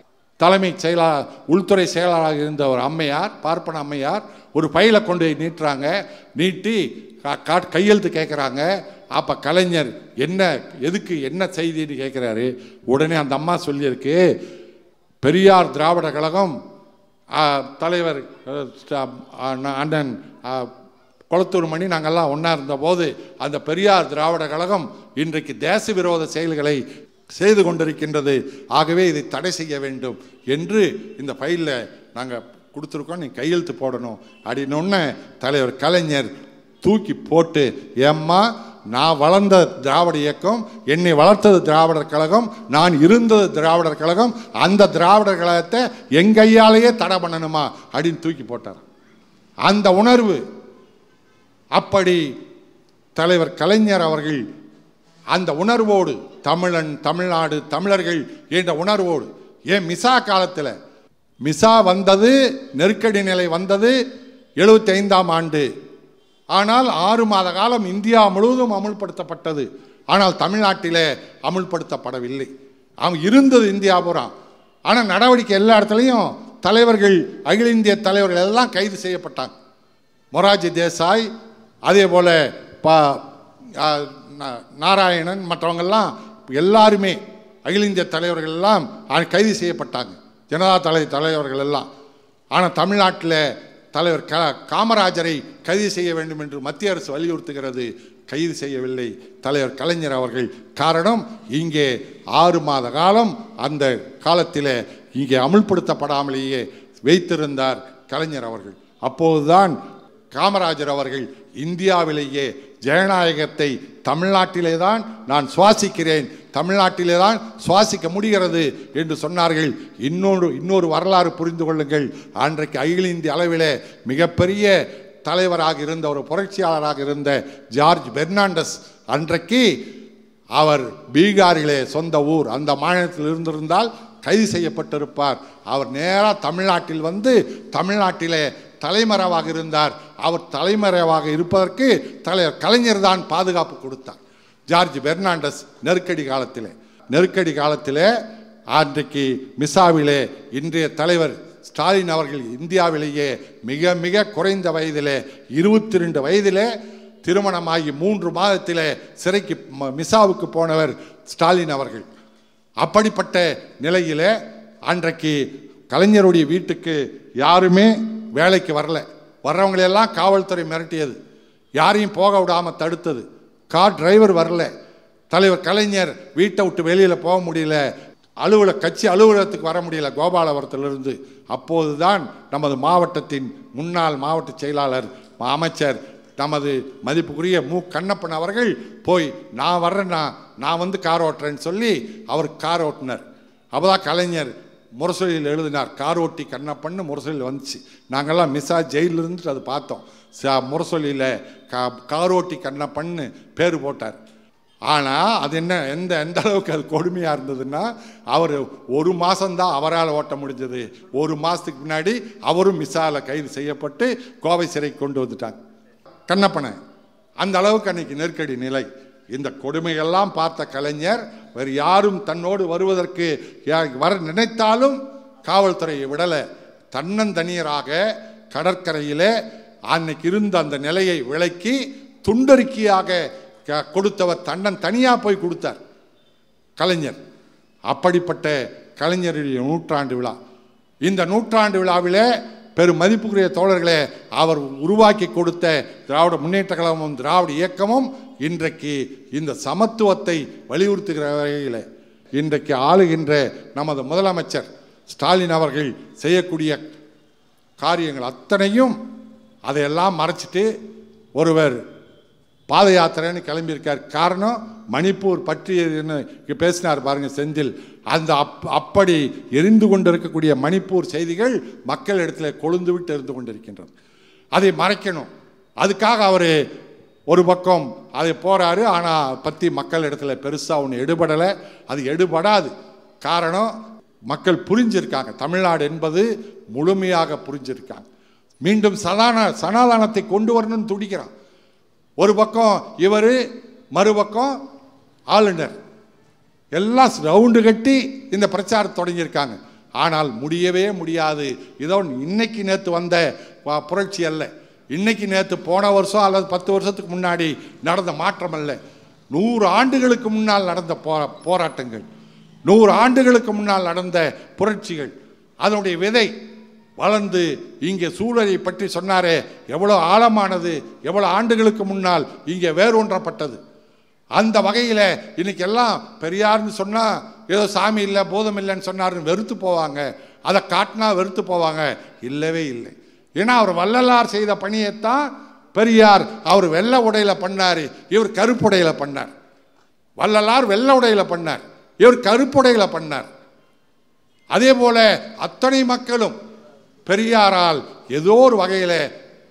தலைமை செயலாளர் உள்துறை செயலாளராக இருந்த ஒரு அம்மையார் பார்ப்பன அம்மையார் ஒரு பையில கொண்டு போய் நீட்டுறாங்க நீட்டி கா- கா- கையெழுத்து கேட்குறாங்க அப்போ கலைஞர் என்ன எதுக்கு என்ன செய்தின்னு கேட்குறாரு உடனே அந்த அம்மா சொல்லியிருக்கு பெரியார் திராவிட கழகம் ஆ, தலைவர் அ, ஸ்ட- ஆ, ந- அண்ணன் ஆ, கொளத்தூர் மணி நாங்கள்லாம் ஒன்றா இருந்தபோது அந்த பெரியார் திராவிட கழகம் இன்றைக்கு தேச விரோத செயல்களை செய்து கொண்டிருக்கின்றது ஆகவே இதை தடை செய்ய வேண்டும் என்று இந்த ஃபைலில் நாங்கள் கொடுத்துருக்கோம் நீ கையெழுத்து போடணும் அப்படின்னு தலைவர் கலைஞர் தூக்கி போட்டு ஏம்மா நான் வளர்ந்த திராவிட இயக்கம் என்னை வளர்த்தது திராவிடர் கழகம் நான் இருந்தது திராவிடர் கழகம் அந்த திராவிடர் கழகத்தை என் கையாலேயே தடை பண்ணணுமா அப்படின்னு தூக்கி போட்டார் அந்த உணர்வு அப்படி தலைவர் கலைஞர் அவர்கள் அந்த உணர்வோடு தமிழன் தமிழ்நாடு தமிழர்கள் என்ற உணர்வோடு ஏன் மிசா காலத்தில் மிசா வந்தது நெருக்கடி நிலை வந்தது எழுபத்தி ஐந்தாம் ஆண்டு ஆனால் ஆறு மாத காலம் இந்தியா முழுவதும் அமுல்படுத்தப்பட்டது ஆனால் தமிழ்நாட்டிலே அமுல்படுத்தப்படவில்லை அவன் இருந்தது இந்தியா பூரா ஆனால் நடவடிக்கை எல்லா இடத்துலையும் தலைவர்கள் அகில இந்திய தலைவர்கள் எல்லாம் கைது செய்யப்பட்டாங்க மொராஜி தேசாய் அதே போல் பா ஆ, நா- நாராயணன் மற்றவங்கெல்லாம் எல்லாருமே அகில இந்திய தலைவர்கள் எல்லாம் அ- கைது செய்யப்பட்டாங்க ஜனதா தலை தலைவர்கள் எல்லாம் ஆனால் தமிழ்நாட்டில் தலைவர் க காமராஜரை கைது செய்ய வேண்டும் என்று மத்திய அரசு வலியுறுத்துகிறது கைது செய்யவில்லை தலைவர் கலைஞர் அவர்கள் காரணம் இங்கே ஆறு மாத காலம் அந்த காலத்தில் இங்கே அமுல்படுத்தப்படாமலேயே வைத்திருந்தார் கலைஞர் அவர்கள் அப்போதுதான் காமராஜர் அவர்கள் இந்தியாவிலேயே ஜனநாயகத்தை தமிழ்நாட்டிலே தான் நான் சுவாசிக்கிறேன் தமிழ்நாட்டிலே தான் சுவாசிக்க முடிகிறது என்று சொன்னார்கள் இன்னொரு இன்னொரு வரலாறு புரிந்து கொள்ளுங்கள் அன்றைக்கு அகில இந்திய அளவிலே மிகப்பெரிய தலைவராக இருந்த ஒரு புரட்சியாளராக இருந்த ஜார்ஜ் பெர்னாண்டஸ் அன்றைக்கு அவர் பீகாரிலே சொந்த ஊர் அந்த மாநிலத்தில் இருந்திருந்தால் கைது செய்யப்பட்டிருப்பார் அவர் நேராக தமிழ்நாட்டில் வந்து தமிழ்நாட்டிலே தலைமறைவாக இருந்தார் அவர் தலைமறைவாக இருப்பதற்கு தலைவர் கலைஞர் தான் பாதுகாப்பு கொடுத்தார் ஜார்ஜ் பெர்னாண்டஸ் நெருக்கடி காலத்திலே நெருக்கடி காலத்திலே அன்றைக்கு மிசாவிலே இன்றைய தலைவர் ஸ்டாலின் அவர்கள் இந்தியாவிலேயே மிக மிக குறைந்த வயதிலே இருபத்தி ரெண்டு வயதிலே திருமணமாகி மூன்று மாதத்திலே சிறைக்கு ம- மிசாவுக்கு போனவர் ஸ்டாலின் அவர்கள் அப்படிப்பட்ட நிலையிலே அன்றைக்கு கலைஞருடைய வீட்டுக்கு யாருமே வேலைக்கு வரல வர்றவங்களையெல்லாம் காவல்துறை மிரட்டியது யாரையும் போக விடாமல் தடுத்தது கார் டிரைவர் வரல தலைவர் கலைஞர் வீட்டை விட்டு வெளியில் போக முடியல அலுவல கட்சி அலுவலகத்துக்கு வர முடியல கோபாலபுரத்திலிருந்து அப்போதுதான் நமது மாவட்டத்தின் முன்னாள் மாவட்ட செயலாளர் அமைச்சர் நமது மதிப்புக்குரிய மு கண்ணப்பன் அவர்கள் போய் நான் வர்றேன்னா நான் வந்து கார் ஓட்டுறேன்னு சொல்லி அவர் கார் ஓட்டினார் அப்போதான் கலைஞர் முரசொலியில் எழுதினார் கார் ஓட்டி கண்ணப்பன்னு முரசொலியில் வந்துச்சு நாங்கள்லாம் மிஸ்ஸா ஜெயிலில் இருந்துட்டு அதை பார்த்தோம் ச முரசொலியில் கா கார் ஓட்டி கண்ணப்பன்னு பேர் போட்டார் ஆனால் அது என்ன எந்த எந்த அளவுக்கு அது கொடுமையாக இருந்ததுன்னா அவர் ஒரு மாதம்தான் அவரால் ஓட்ட முடிஞ்சது ஒரு மாதத்துக்கு முன்னாடி அவரும் மிஸ்ஸாவில் கைது செய்யப்பட்டு கோவை சிறைக்கு கொண்டு வந்துட்டாங்க கண்ணப்பனை அந்த அளவுக்கு அன்னைக்கு நெருக்கடி நிலை இந்த கொடுமையெல்லாம் பார்த்த கலைஞர் வேறு யாரும் தன்னோடு வருவதற்கு யா- வர நினைத்தாலும் காவல்துறையை விடலை தன்னந்தனியராக கடற்கரையிலே அன்னைக்கு இருந்த அந்த நிலையை விளக்கி துண்டறிக்கையாக க- கொடுத்தவர் தன்னன் தனியாக போய் கொடுத்தார் கலைஞர் அப்படிப்பட்ட கலைஞருடைய நூற்றாண்டு விழா இந்த நூற்றாண்டு விழாவிலே பெரும் மதிப்புக்குரிய தோழர்களே அவர் உருவாக்கி கொடுத்த திராவிட முன்னேற்ற கழகமும் திராவிட இயக்கமும் இன்றைக்கு இந்த சமத்துவத்தை வலியுறுத்துகிற வகையில் இன்றைக்கு ஆளுகின்ற நமது முதலமைச்சர் ஸ்டாலின் அவர்கள் செய்யக்கூடிய காரியங்கள் அத்தனையும் அதையெல்லாம் மறைச்சிட்டு ஒருவர் பாத யாத்திரைன்னு கிளம்பியிருக்கார் காரணம் மணிப்பூர் பற்றி இங்க பேசினார் பாருங்க செந்தில் அந்த அப் அப்படி எரிந்து கொண்டிருக்கக்கூடிய மணிப்பூர் செய்திகள் மக்கள் இடத்துல கொழுந்து விட்டு இருந்து கொண்டிருக்கின்றது அதை மறைக்கணும் அதுக்காக அவர் ஒரு பக்கம் அதை போறாரு ஆனால் பற்றி மக்கள் இடத்துல பெருசாக ஒன்று எடுபடலை அது எடுபடாது காரணம் மக்கள் புரிஞ்சிருக்காங்க தமிழ்நாடு என்பது முழுமையாக புரிஞ்சிருக்காங்க மீண்டும் சதான சனாதானத்தை கொண்டு வரணும்னு துடிக்கிறான் ஒரு பக்கம் இவர் மறுபக்கம் ஆளுநர் எல்லாம் ரவுண்டு கட்டி இந்த பிரச்சாரம் தொடங்கியிருக்காங்க ஆனால் முடியவே முடியாது இதோ இன்னைக்கு நேற்று வந்த ப- புரட்சி அல்ல இன்னைக்கு நேற்று போன வருஷம் அல்லது பத்து வருஷத்துக்கு முன்னாடி நடந்த மாற்றம் அல்ல நூறு ஆண்டுகளுக்கு முன்னால் நடந்த போ போராட்டங்கள் நூறு ஆண்டுகளுக்கு முன்னால் நடந்த புரட்சிகள் அதனுடைய விதை வளர்ந்து இங்கே சூழலை பற்றி சொன்னாரே எவ்வளோ ஆழமானது எவ்வளோ ஆண்டுகளுக்கு முன்னால் இங்கே வேரூன்றப்பட்டது அந்த வகையில் இன்னைக்கு எல்லாம் பெரியார்னு சொன்னால் ஏதோ சாமி இல்லை போதம் இல்லைன்னு சொன்னாருன்னு வெறுத்து போவாங்க அதை காட்டினா வெறுத்து போவாங்க இல்லவே இல்லை ஏன்னா அவர் வள்ளலார் செய்த பணியைத்தான் பெரியார் அவர் வெள்ளை உடையில பண்ணார் இவர் கருப்புடையில பண்ணார் வள்ளலார் வெள்ளை உடையில பண்ணார் இவர் கருப்புடையில பண்ணார் அதே போல அத்தனை மக்களும் பெரியாரால் ஏதோ ஒரு வகையில்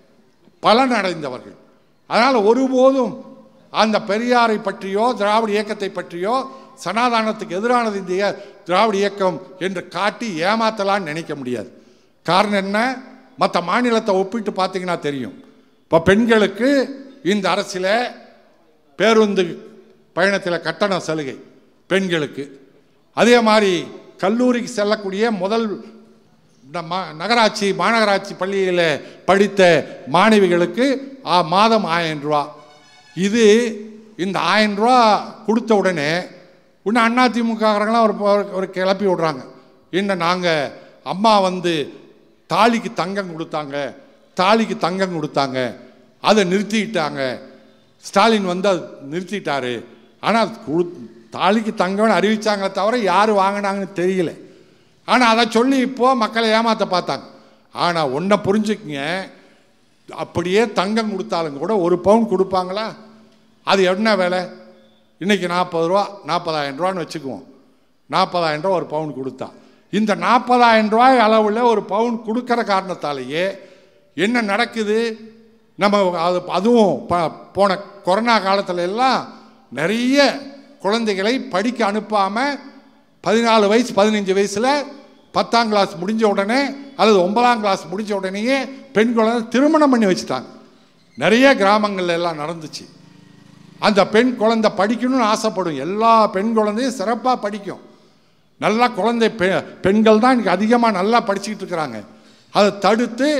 பலன் அடைந்தவர்கள் அதனால் ஒருபோதும் அந்த பெரியாரை பற்றியோ திராவிட இயக்கத்தை பற்றியோ சனாதானத்துக்கு எதிரானது இந்த இய- திராவிட இயக்கம் என்று காட்டி ஏமாத்தலாம்னு நினைக்க முடியாது காரணம் என்ன மற்ற மாநிலத்தை ஒப்பிட்டு பார்த்தீங்கன்னா தெரியும் இப்போ பெண்களுக்கு இந்த அரசில் பேருந்து பயணத்தில் கட்டண சலுகை பெண்களுக்கு அதே மாதிரி கல்லூரிக்கு செல்லக்கூடிய முதல் நம்ம நகராட்சி மாநகராட்சி பள்ளியில் படித்த மாணவிகளுக்கு ஆ, மாதம் ஆயிரம் ரூபா இது இந்த ஆயிரம் ரூபா கொடுத்த உடனே இன்னும் அதிமுககாரங்களாம் ஒரு ஒரு- ஒரு கிளப்பி விடுறாங்க இன்னும் நாங்கள் அம்மா வந்து தாலிக்கு தங்கம் கொடுத்தாங்க தாலிக்கு தங்கம் கொடுத்தாங்க அதை நிறுத்திக்கிட்டாங்க ஸ்டாலின் வந்து அதை நிறுத்திட்டாரு ஆனால் கொடு தாலிக்கு தங்கம்னு அறிவிச்சாங்களே தவிர யார் வாங்கினாங்கன்னு தெரியல ஆனால் அதை சொல்லி இப்போ மக்களை ஏமாத்த பார்த்தாங்க ஆனால் ஒன்றை புரிஞ்சுக்குங்க அப்படியே தங்கம் கொடுத்தாலும் கூட ஒரு பவுன் கொடுப்பாங்களா அது என்ன வேலை இன்னைக்கு நாற்பது ரூபா நாற்பதாயிரம் ரூபான்னு வச்சுக்குவோம் நாற்பதாயிரம் ரூபா ஒரு பவுன் கொடுத்தா இந்த நாற்பதாயிரம் ரூபாய் அளவில் ஒரு பவுன் கொடுக்குற காரணத்தாலேயே என்ன நடக்குது நம்ம அது அதுவும் ப- போன கொரோனா காலத்துல எல்லாம் நிறைய குழந்தைகளை படிக்க அனுப்பாமல் பதினாலு வயசு பதினஞ்சு வயசில் பத்தாம் கிளாஸ் முடிஞ்ச உடனே அல்லது ஒன்பதாம் கிளாஸ் முடிஞ்ச உடனேயே பெண் குழந்தை திருமணம் பண்ணி வச்சுட்டாங்க நிறைய கிராமங்கள்ல எல்லாம் நடந்துச்சு அந்த பெண் குழந்தை படிக்கணும்னு ஆசைப்படும் எல்லா பெண் குழந்தையும் சிறப்பாக படிக்கும் நல்லா குழந்தை பெ பெண்கள் தான் இன்னைக்கு அதிகமாக நல்லா படிச்சுக்கிட்டு இருக்கிறாங்க அதை தடுத்து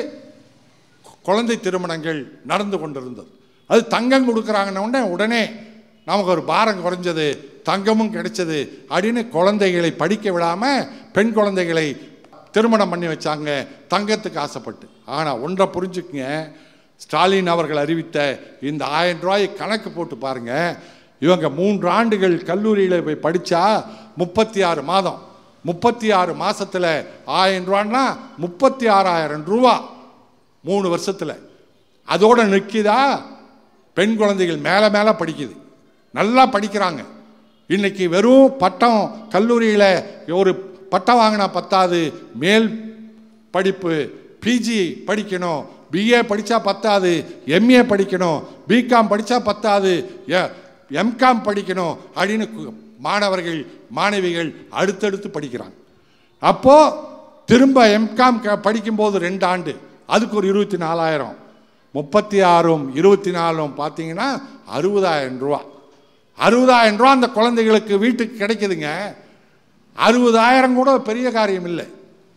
குழந்தை திருமணங்கள் நடந்து கொண்டிருந்தது அது தங்கம் கொடுக்குறாங்கன்ன உடனே உடனே நமக்கு ஒரு பாரம் குறைஞ்சது தங்கமும் கிடைச்சது அப்படின்னு குழந்தைகளை படிக்க விடாமல் பெண் குழந்தைகளை திருமணம் பண்ணி வச்சாங்க தங்கத்துக்கு ஆசைப்பட்டு ஆனால் ஒன்றை புரிஞ்சுக்குங்க ஸ்டாலின் அவர்கள் அறிவித்த இந்த ஆயிரம் ரூபாய் கணக்கு போட்டு பாருங்க இவங்க மூன்று ஆண்டுகள் கல்லூரியில் போய் படித்தா முப்பத்தி ஆறு மாதம் முப்பத்தி ஆறு மாசத்துல ஆயிரம் ரூபான்னா முப்பத்தி ஆறாயிரம் ரூபா மூணு வருஷத்தில் அதோட நிற்கிதா பெண் குழந்தைகள் மேலே மேலே படிக்குது நல்லா படிக்கிறாங்க இன்னைக்கு வெறும் பட்டம் கல்லூரியில் ஒரு பட்டம் வாங்கினா பத்தாது மேல் படிப்பு பிஜி படிக்கணும் பிஏ படித்தா பத்தாது எம்ஏ படிக்கணும் பிகாம் படித்தா பத்தாது எம்காம் படிக்கணும் அப்படின்னு கு- மாணவர்கள் மாணவிகள் அடுத்தடுத்து படிக்கிறாங்க அப்போ திரும்ப எம்காம் க- படிக்கும்போது ரெண்டு ஆண்டு அதுக்கு ஒரு இருபத்தி நாலாயிரம் முப்பத்தி ஆறும் இருபத்தி நாலும் பார்த்தீங்கன்னா அறுபதாயிரம் ரூபா அறுபதாயிரம் ரூபா அந்த குழந்தைகளுக்கு வீட்டுக்கு கிடைக்குதுங்க அறுபதாயிரம் கூட பெரிய காரியம் இல்லை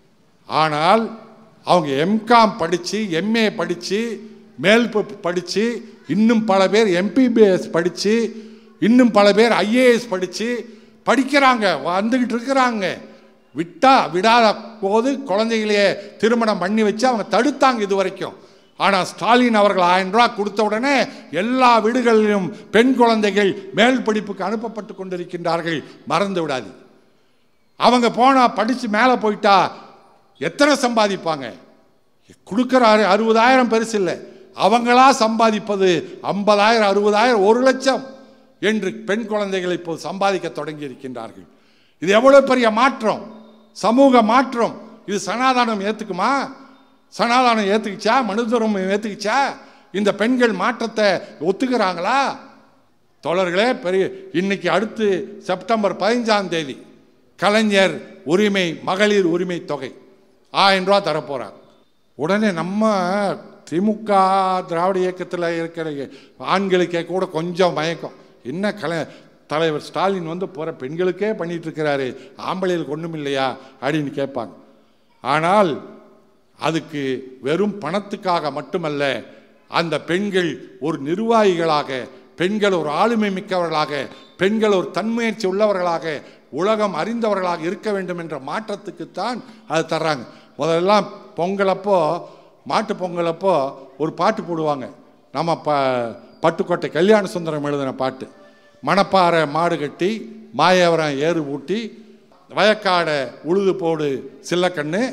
ஆனால் அவங்க எம்காம் படித்து எம்ஏ படித்து மேல் படித்து இன்னும் பல பேர் எம்பிபிஎஸ் படித்து இன்னும் பல பேர் ஐஏஎஸ் படித்து படிக்கிறாங்க வந்துக்கிட்டு இருக்கிறாங்க விட்டா விடாத போது குழந்தைகளையே திருமணம் பண்ணி வச்சு அவங்க தடுத்தாங்க இது வரைக்கும் ஆனால் ஸ்டாலின் அவர்கள் ஆயிரம் ரூபா கொடுத்த உடனே எல்லா வீடுகளிலும் பெண் குழந்தைகள் மேல் படிப்புக்கு அனுப்பப்பட்டு கொண்டிருக்கின்றார்கள் மறந்து விடாது அவங்க போனால் படித்து மேலே போயிட்டா எத்தனை சம்பாதிப்பாங்க கொடுக்குற அறு அறுபதாயிரம் பெருசு இல்லை அவங்களா சம்பாதிப்பது ஐம்பதாயிரம் அறுபதாயிரம் ஒரு லட்சம் என்று பெண் குழந்தைகள் இப்போது சம்பாதிக்க தொடங்கி இருக்கின்றார்கள் இது எவ்வளோ பெரிய மாற்றம் சமூக மாற்றம் இது சனாதானம் ஏற்றுக்குமா சனாதானம் ஏற்றுக்குச்சா மனுதரம் ஏற்றுக்குச்சா இந்த பெண்கள் மாற்றத்தை ஒத்துக்கிறாங்களா தோழர்களே பெரிய இன்னைக்கு அடுத்து செப்டம்பர் பதினஞ்சாம் தேதி கலைஞர் உரிமை மகளிர் உரிமை தொகை ஆயிரம் ரூபா தரப்போகிறார் உடனே நம்ம திமுக திராவிட இயக்கத்தில் இருக்கிற ஆண்களுக்கே கூட கொஞ்சம் மயக்கம் என்ன கலை தலைவர் ஸ்டாலின் வந்து போகிற பெண்களுக்கே பண்ணிட்டு இருக்கிறாரு ஆம்பளைகளுக்கு ஒன்றும் இல்லையா அப்படின்னு கேட்பாங்க ஆனால் அதுக்கு வெறும் பணத்துக்காக மட்டுமல்ல அந்த பெண்கள் ஒரு நிர்வாகிகளாக பெண்கள் ஒரு ஆளுமை மிக்கவர்களாக பெண்கள் ஒரு தன்முயற்சி உள்ளவர்களாக உலகம் அறிந்தவர்களாக இருக்க வேண்டும் என்ற மாற்றத்துக்குத்தான் அது தர்றாங்க முதல்லாம் பொங்கலப்போ மாட்டு பொங்கலப்போ ஒரு பாட்டு போடுவாங்க நம்ம ப பட்டுக்கோட்டை கல்யாண சுந்தரம் எழுதின பாட்டு மணப்பாறை மாடு கட்டி மாயவரம் ஏறு ஊட்டி வயக்காடை உழுது போடு சில்லக்கண்ணு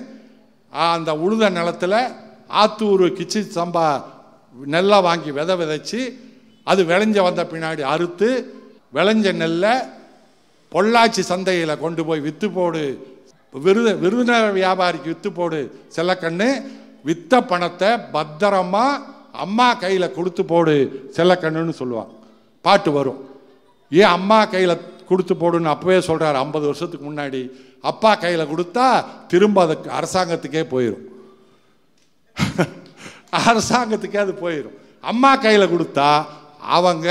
அந்த உழுத நிலத்தில் ஆத்தூர் கிச்சி சம்பா நெல்லை வாங்கி விதை விதைச்சி அது விளைஞ்ச வந்த பின்னாடி அறுத்து விளைஞ்ச நெல்லை பொள்ளாச்சி சந்தையில் கொண்டு போய் விற்று போடு விருது விருதுநகர் வியாபாரிக்கு விற்று போடு செல்லக்கண்ணு வித்த பணத்தை பத்திரமா அம்மா கையில் கொடுத்து போடு செல்லக்கண்ணுன்னு சொல்லுவாங்க பாட்டு வரும் ஏன் அம்மா கையில் கொடுத்து போடுன்னு அப்பவே சொல்கிறார் ஐம்பது வருஷத்துக்கு முன்னாடி அப்பா கையில் கொடுத்தா திரும்ப அதுக்கு அரசாங்கத்துக்கே போயிடும் அரசாங்கத்துக்கே அது போயிடும் அம்மா கையில் கொடுத்தா அவங்க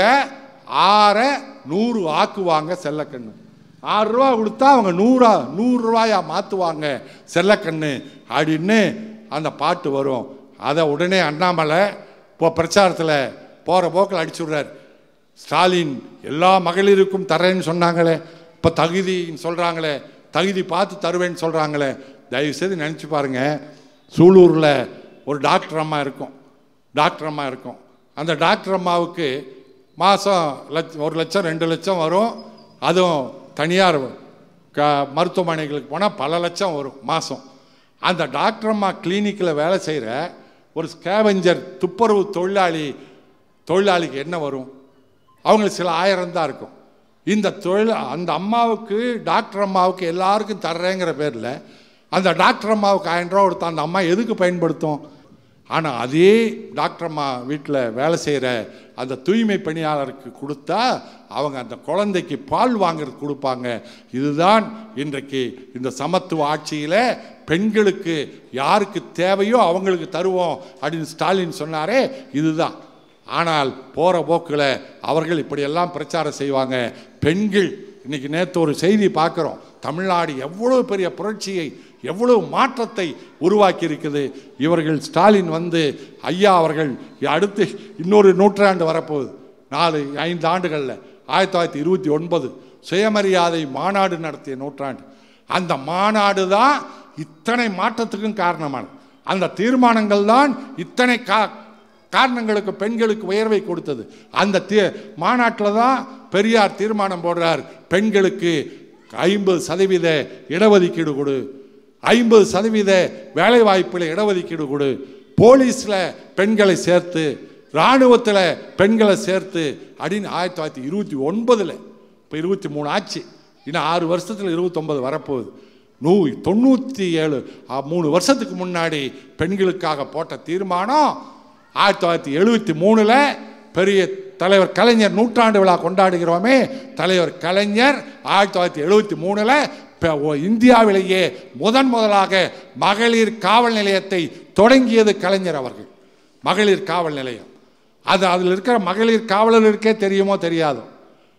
ஆறை நூறு ஆக்குவாங்க செல்லக்கண்ணு ஆறு ரூபா கொடுத்தா அவங்க நூறா நூறு ரூபாயா மாற்றுவாங்க செல்லக்கண்ணு அப்படின்னு அந்த பாட்டு வரும் அதை உடனே அண்ணாமலை இப்போ பிரச்சாரத்தில் போகிற போக்கில் அடிச்சு விட்றாரு ஸ்டாலின் எல்லா மகளிருக்கும் தரேன்னு சொன்னாங்களே இப்போ தகுதின்னு சொல்கிறாங்களே தகுதி பார்த்து தருவேன்னு சொல்கிறாங்களே தயவுசெய்து நினச்சி பாருங்க சூலூரில் ஒரு டாக்டர் அம்மா இருக்கும் டாக்டர் அம்மா இருக்கும் அந்த டாக்டர் அம்மாவுக்கு மாதம் லட்ச ஒரு லட்சம் ரெண்டு லட்சம் வரும் அதுவும் தனியார் க மருத்துவமனைகளுக்கு போனால் பல லட்சம் வரும் மாதம் அந்த டாக்டர் அம்மா கிளினிக்கில் வேலை செய்கிற ஒரு ஸ்கேவெஞ்சர் துப்புரவு தொழிலாளி தொழிலாளிக்கு என்ன வரும் அவங்களுக்கு சில ஆயிரம் தான் இருக்கும் இந்த தொழில் அந்த அம்மாவுக்கு டாக்டர் அம்மாவுக்கு எல்லாருக்கும் தர்றேங்கிற பேரில் அந்த டாக்டர் அம்மாவுக்கு ஆயிரம் ரூபா கொடுத்தா அந்த அம்மா எதுக்கு பயன்படுத்தும் ஆனால் அதே டாக்டர் அம்மா வீட்டில் வேலை செய்கிற அந்த தூய்மை பணியாளருக்கு கொடுத்தா அவங்க அந்த குழந்தைக்கு பால் வாங்குறது கொடுப்பாங்க இதுதான் இன்றைக்கு இந்த சமத்துவ ஆட்சியில் பெண்களுக்கு யாருக்கு தேவையோ அவங்களுக்கு தருவோம் அப்படின்னு ஸ்டாலின் சொன்னாரே இதுதான் ஆனால் போகிற போக்கில் அவர்கள் இப்படியெல்லாம் பிரச்சாரம் செய்வாங்க பெண்கள் இன்னைக்கு நேற்று ஒரு செய்தி பார்க்குறோம் தமிழ்நாடு எவ்வளோ பெரிய புரட்சியை எவ்வளவு மாற்றத்தை உருவாக்கி இருக்குது இவர்கள் ஸ்டாலின் வந்து ஐயா அவர்கள் அடுத்து இன்னொரு நூற்றாண்டு வரப்போகுது நாலு ஐந்து ஆண்டுகளில் ஆயிரத்தி தொள்ளாயிரத்தி இருபத்தி ஒன்பது சுயமரியாதை மாநாடு நடத்திய நூற்றாண்டு அந்த மாநாடு தான் இத்தனை மாற்றத்துக்கும் காரணமானது அந்த தீர்மானங்கள் தான் இத்தனை கா காரணங்களுக்கு பெண்களுக்கு உயர்வை கொடுத்தது அந்த தீ மாநாட்டில் தான் பெரியார் தீர்மானம் போடுறார் பெண்களுக்கு ஐம்பது சதவீத இடஒதுக்கீடு கொடு ஐம்பது சதவீத வேலை வாய்ப்பில் இடஒதுக்கீடு கொடு போலீஸில் பெண்களை சேர்த்து இராணுவத்தில் பெண்களை சேர்த்து அப்படின்னு ஆயிரத்தி தொள்ளாயிரத்தி இருபத்தி ஒன்பதில் இப்போ இருபத்தி மூணு ஆச்சு இன்னும் ஆறு வருஷத்தில் இருபத்தொன்பது வரப்போகுது நூ தொண்ணூற்றி ஏழு அ, மூணு வருஷத்துக்கு முன்னாடி பெண்களுக்காக போட்ட தீர்மானம் ஆயிரத்தி தொள்ளாயிரத்தி எழுபத்தி மூணில் பெரிய தலைவர் கலைஞர் நூற்றாண்டு விழா கொண்டாடுகிறோமே தலைவர் கலைஞர் ஆயிரத்தி தொள்ளாயிரத்தி எழுபத்தி மூணில் இந்தியாவிலேயே முதன் முதலாக மகளிர் காவல் நிலையத்தை தொடங்கியது கலைஞர் அவர்கள் மகளிர் காவல் நிலையம் அது அதில் இருக்கிற மகளிர் காவலர்களுக்கே தெரியுமோ தெரியாதோ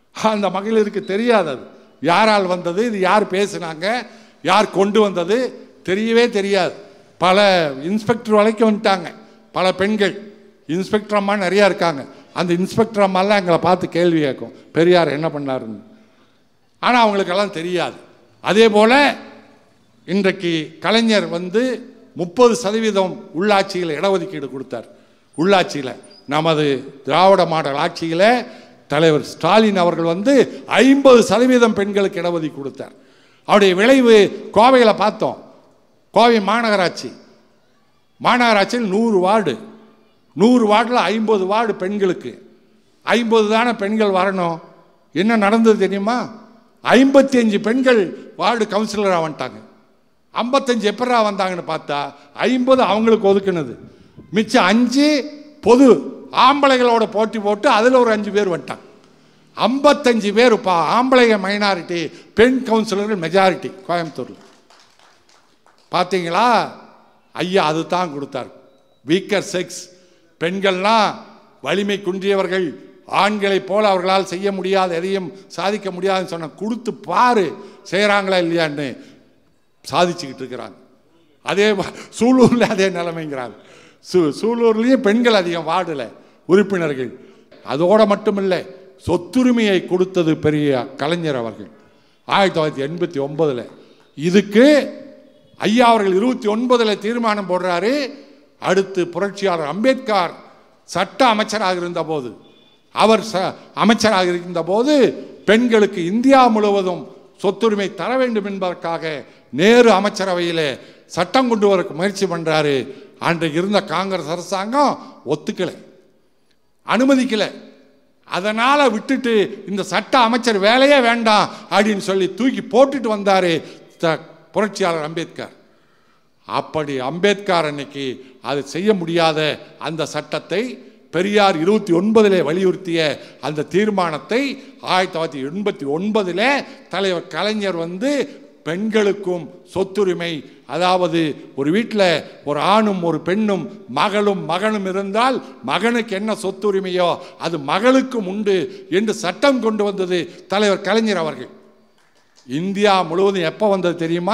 அந்த மகளிருக்கு தெரியாது அது யாரால் வந்தது இது யார் பேசுனாங்க யார் கொண்டு வந்தது தெரியவே தெரியாது பல இன்ஸ்பெக்டர் வரைக்கும் வந்துட்டாங்க பல பெண்கள் இன்ஸ்பெக்டர் அம்மா நிறையா இருக்காங்க அந்த இன்ஸ்பெக்டர் அம்மாலாம் எங்களை பார்த்து கேள்வி கேட்கும் பெரியார் என்ன பண்ணாருன்னு ஆனால் அவங்களுக்கெல்லாம் தெரியாது அதே போல் இன்றைக்கு கலைஞர் வந்து முப்பது சதவீதம் உள்ளாட்சியில் இடஒதுக்கீடு கொடுத்தார் உள்ளாட்சியில் நமது திராவிட மாடல் ஆட்சியில் தலைவர் ஸ்டாலின் அவர்கள் வந்து ஐம்பது சதவீதம் பெண்களுக்கு இடஒதுக்கீடு கொடுத்தார் அவருடைய விளைவு கோவையில் பார்த்தோம் கோவை மாநகராட்சி மாநகராட்சியில் நூறு வார்டு நூறு வார்டில் ஐம்பது வார்டு பெண்களுக்கு ஐம்பது தானே பெண்கள் வரணும் என்ன நடந்தது தெரியுமா ஐம்பத்தி அஞ்சு பெண்கள் வார்டு கவுன்சிலராக வந்துட்டாங்க ஐம்பத்தஞ்சு எப்படா வந்தாங்கன்னு பார்த்தா ஐம்பது அவங்களுக்கு ஒதுக்குனது மிச்சம் அஞ்சு பொது ஆம்பளைகளோட போட்டி போட்டு அதில் ஒரு அஞ்சு பேர் வந்துட்டாங்க ஐம்பத்தஞ்சு பேர் இப்போ ஆம்பளைங்க மைனாரிட்டி பெண் கவுன்சிலர்கள் மெஜாரிட்டி கோயம்புத்தூரில் பார்த்தீங்களா ஐயா அது தான் கொடுத்தார் வீக்கர் செக்ஸ் பெண்கள்லாம் வலிமை குன்றியவர்கள் ஆண்களைப் போல அவர்களால் செய்ய முடியாத எதையும் சாதிக்க முடியாதுன்னு சொன்ன கொடுத்து பாரு செய்கிறாங்களா இல்லையான்னு சாதிச்சுக்கிட்டு இருக்கிறாங்க அதே ம- சூலூரில் அதே நிலைமைங்கிறாங்க சூ சூலூர்லேயும் பெண்கள் அதிகம் வார்டில் உறுப்பினர்கள் அதோட மட்டுமில்லை சொத்துரிமையை கொடுத்தது பெரிய கலைஞர் அவர்கள் ஆயிரத்தி தொள்ளாயிரத்தி எண்பத்தி ஒன்பதில் இதுக்கு ஐயா அவர்கள் இருபத்தி ஒன்பதில் தீர்மானம் போடுறாரு அடுத்து புரட்சியாளர் அம்பேத்கர் சட்ட அமைச்சராக இருந்தபோது அவர் ச அமைச்சராக இருந்தபோது பெண்களுக்கு இந்தியா முழுவதும் சொத்துரிமை தர வேண்டும் என்பதற்காக நேரு அமைச்சரவையில் சட்டம் கொண்டு வர முயற்சி பண்றாரு அன்றைக்கு இருந்த காங்கிரஸ் அரசாங்கம் ஒத்துக்கலை அனுமதிக்கல அதனால விட்டுட்டு இந்த சட்ட அமைச்சர் வேலையே வேண்டாம் அப்படின்னு சொல்லி தூக்கி போட்டுட்டு வந்தாரு த- புரட்சியாளர் அம்பேத்கர் அப்படி அம்பேத்கர் அன்னைக்கு அது செய்ய முடியாத அந்த சட்டத்தை பெரியார் இருபத்தி ஒன்பதிலே வலியுறுத்திய அந்த தீர்மானத்தை ஆயிரத்தி தொள்ளாயிரத்தி எண்பத்தி ஒன்பதில் தலைவர் கலைஞர் வந்து பெண்களுக்கும் சொத்துரிமை அதாவது ஒரு வீட்டில் ஒரு ஆணும் ஒரு பெண்ணும் மகளும் மகனும் இருந்தால் மகனுக்கு என்ன சொத்துரிமையோ அது மகளுக்கும் உண்டு என்று சட்டம் கொண்டு வந்தது தலைவர் கலைஞர் அவர்கள் இந்தியா முழுவதும் எப்போ வந்தது தெரியுமா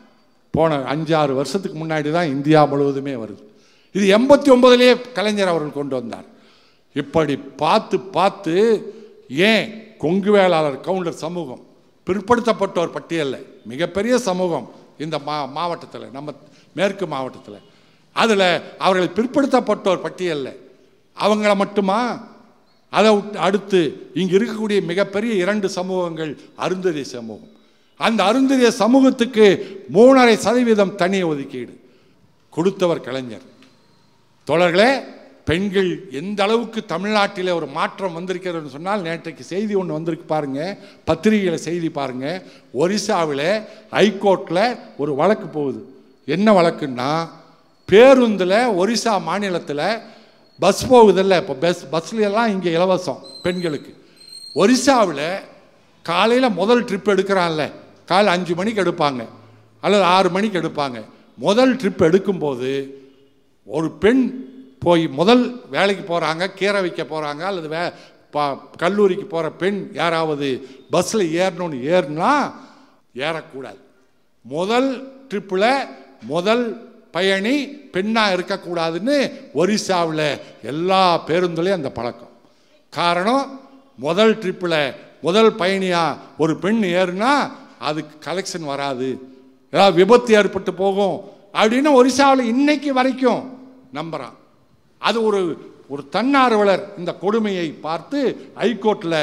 போன அஞ்சாறு வருஷத்துக்கு முன்னாடி தான் இந்தியா முழுவதுமே வருது இது எண்பத்தி ஒன்பதுலேயே கலைஞர் அவர்கள் கொண்டு வந்தார் இப்படி பார்த்து பார்த்து ஏன் கொங்கு வேளாளர் கவுண்டர் சமூகம் பிற்படுத்தப்பட்டோர் பட்டியலில் மிகப்பெரிய சமூகம் இந்த மா மாவட்டத்தில் நம்ம மேற்கு மாவட்டத்தில் அதில் அவர்கள் பிற்படுத்தப்பட்டோர் பட்டியலில் அவங்கள மட்டுமா அதை விட்டு அடுத்து இங்கு இருக்கக்கூடிய மிகப்பெரிய இரண்டு சமூகங்கள் அருந்ததி சமூகம் அந்த அருந்ததிய சமூகத்துக்கு மூணரை சதவீதம் தனி ஒதுக்கீடு கொடுத்தவர் கலைஞர் தோழர்களே பெண்கள் எந்த அளவுக்கு தமிழ்நாட்டில் ஒரு மாற்றம் வந்திருக்கிறதுன்னு சொன்னால் நேற்றைக்கு செய்தி ஒன்று வந்திருக்கு பாருங்க பத்திரிகையில் செய்தி பாருங்க ஒரிசாவில் ஹைகோர்ட்டில் ஒரு வழக்கு போகுது என்ன வழக்குன்னா பேருந்தில் ஒரிசா மாநிலத்தில் பஸ் போகுதில்ல இப்போ பஸ் பஸ்ல எல்லாம் இங்கே இலவசம் பெண்களுக்கு ஒரிசாவில் காலையில் முதல் ட்ரிப் எடுக்கிறான்ல காலை அஞ்சு மணிக்கு எடுப்பாங்க அல்லது ஆறு மணிக்கு எடுப்பாங்க முதல் ட்ரிப் எடுக்கும்போது ஒரு பெண் போய் முதல் வேலைக்கு போகிறாங்க கீரை வைக்க போகிறாங்க அல்லது வே பா கல்லூரிக்கு போகிற பெண் யாராவது பஸ்ஸில் ஏறணும்னு ஏறினா ஏறக்கூடாது முதல் ட்ரிப்பில் முதல் பயணி பெண்ணாக இருக்கக்கூடாதுன்னு ஒரிசாவில் எல்லா பேருந்துலையும் அந்த பழக்கம் காரணம் முதல் ட்ரிப்பில் முதல் பயணியாக ஒரு பெண் ஏறுனா அதுக்கு கலெக்ஷன் வராது ஏதாவது விபத்து ஏற்பட்டு போகும் அப்படின்னு ஒரிசாவில் இன்னைக்கு வரைக்கும் நம்புகிறான் அது ஒரு ஒரு தன்னார்வலர் இந்த கொடுமையை பார்த்து ஹைகோர்ட்டில்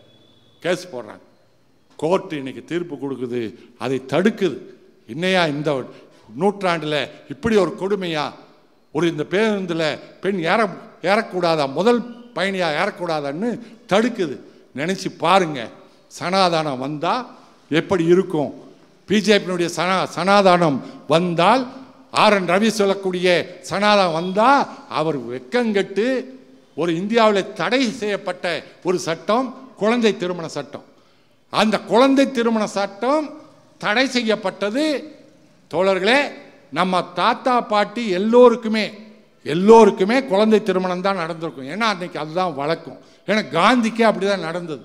கேஸ் போடுறாங்க கோர்ட் இன்னைக்கு தீர்ப்பு கொடுக்குது அதை தடுக்குது இன்னையா இந்த நூற்றாண்டில் இப்படி ஒரு கொடுமையா ஒரு இந்த பேருந்தில் பெண் ஏற ஏறக்கூடாதா முதல் பயணியா ஏறக்கூடாதான்னு தடுக்குது நினச்சி பாருங்க சனாதானம் வந்தால் எப்படி இருக்கும் பிஜேபியினுடைய சனா சனாதானம் வந்தால் ஆர் என் ரவி சொல்லக்கூடிய சனாதனம் வந்தால் அவர் வெக்கங்கெட்டு ஒரு இந்தியாவில் தடை செய்யப்பட்ட ஒரு சட்டம் குழந்தை திருமண சட்டம் அந்த குழந்தை திருமண சட்டம் தடை செய்யப்பட்டது தோழர்களே நம்ம தாத்தா பாட்டி எல்லோருக்குமே எல்லோருக்குமே குழந்தை திருமணம் தான் நடந்திருக்கும் ஏன்னா அன்னைக்கு அதுதான் வழக்கம் ஏன்னா காந்திக்கே அப்படி தான் நடந்தது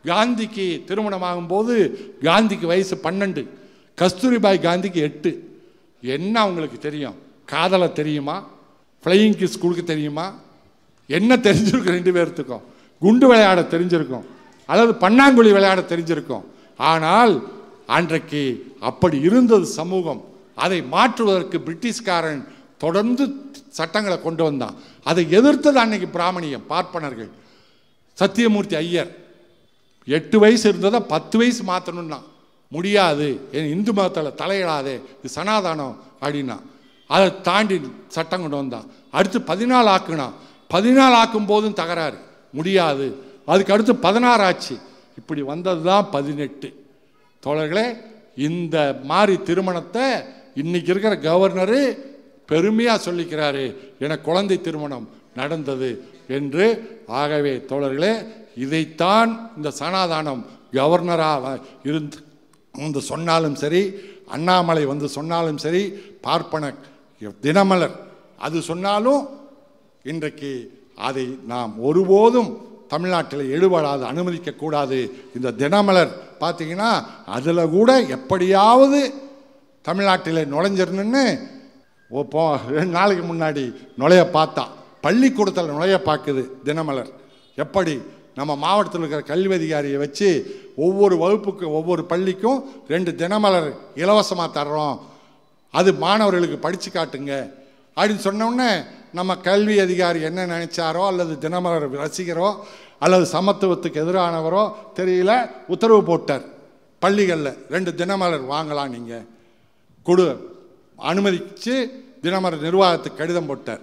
காந்திக்கு திருமணமாகும் போது காந்திக்கு வயசு பன்னெண்டு கஸ்தூரிபாய் காந்திக்கு எட்டு என்ன அவங்களுக்கு தெரியும் காதலை தெரியுமா ஃப்ளையிங் கிஸ் கொடுக்க தெரியுமா என்ன தெரிஞ்சிருக்கும் ரெண்டு பேர்த்துக்கும் குண்டு விளையாட தெரிஞ்சிருக்கும் அல்லது பன்னாங்குழி விளையாட தெரிஞ்சிருக்கும் ஆனால் அன்றைக்கு அப்படி இருந்தது சமூகம் அதை மாற்றுவதற்கு பிரிட்டிஷ்காரன் தொடர்ந்து சட்டங்களை கொண்டு வந்தான் அதை எதிர்த்தது அன்னைக்கு பிராமணியம் பார்ப்பனர்கள் சத்தியமூர்த்தி ஐயர் எட்டு வயசு இருந்ததை பத்து வயசு மாற்றணும்னா முடியாது என் இந்து மதத்தில் தலையிடாதே இது சனாதானம் அப்படின்னா அதை தாண்டி சட்டம் கொண்டு வந்தான் அடுத்து பதினாலு ஆக்குனான் பதினாலு ஆக்கும் போதும் தகராறு முடியாது அதுக்கு அடுத்து பதினாறு ஆச்சு இப்படி வந்தது தான் பதினெட்டு தோழர்களே இந்த மாதிரி திருமணத்தை இன்னைக்கு இருக்கிற கவர்னரு பெருமையாக சொல்லிக்கிறாரு என குழந்தை திருமணம் நடந்தது என்று ஆகவே தோழர்களே இதைத்தான் இந்த சனாதானம் கவர்னராக இருந்து வந்து சொன்னாலும் சரி அண்ணாமலை வந்து சொன்னாலும் சரி பார்ப்பன தினமலர் அது சொன்னாலும் இன்றைக்கு அதை நாம் ஒருபோதும் தமிழ்நாட்டில் எடுபடாது அனுமதிக்கக்கூடாது இந்த தினமலர் பார்த்தீங்கன்னா அதில் கூட எப்படியாவது தமிழ்நாட்டில் நுழைஞ்சிருந்துன்னு ஓ போ ரெண்டு நாளைக்கு முன்னாடி நுழைய பார்த்தா பள்ளிக்கூடத்தில் நுழைய பார்க்குது தினமலர் எப்படி நம்ம மாவட்டத்தில் இருக்கிற கல்வி அதிகாரியை வச்சு ஒவ்வொரு வகுப்புக்கும் ஒவ்வொரு பள்ளிக்கும் ரெண்டு தினமலர் இலவசமாக தர்றோம் அது மாணவர்களுக்கு படித்து காட்டுங்க அப்படின்னு சொன்ன உடனே நம்ம கல்வி அதிகாரி என்ன நினைச்சாரோ அல்லது தினமலர் ரசிகரோ அல்லது சமத்துவத்துக்கு எதிரானவரோ தெரியல உத்தரவு போட்டார் பள்ளிகளில் ரெண்டு தினமலர் வாங்கலாம் நீங்கள் கொடு அனுமதிச்சு தினமலர் நிர்வாகத்துக்கு கடிதம் போட்டார்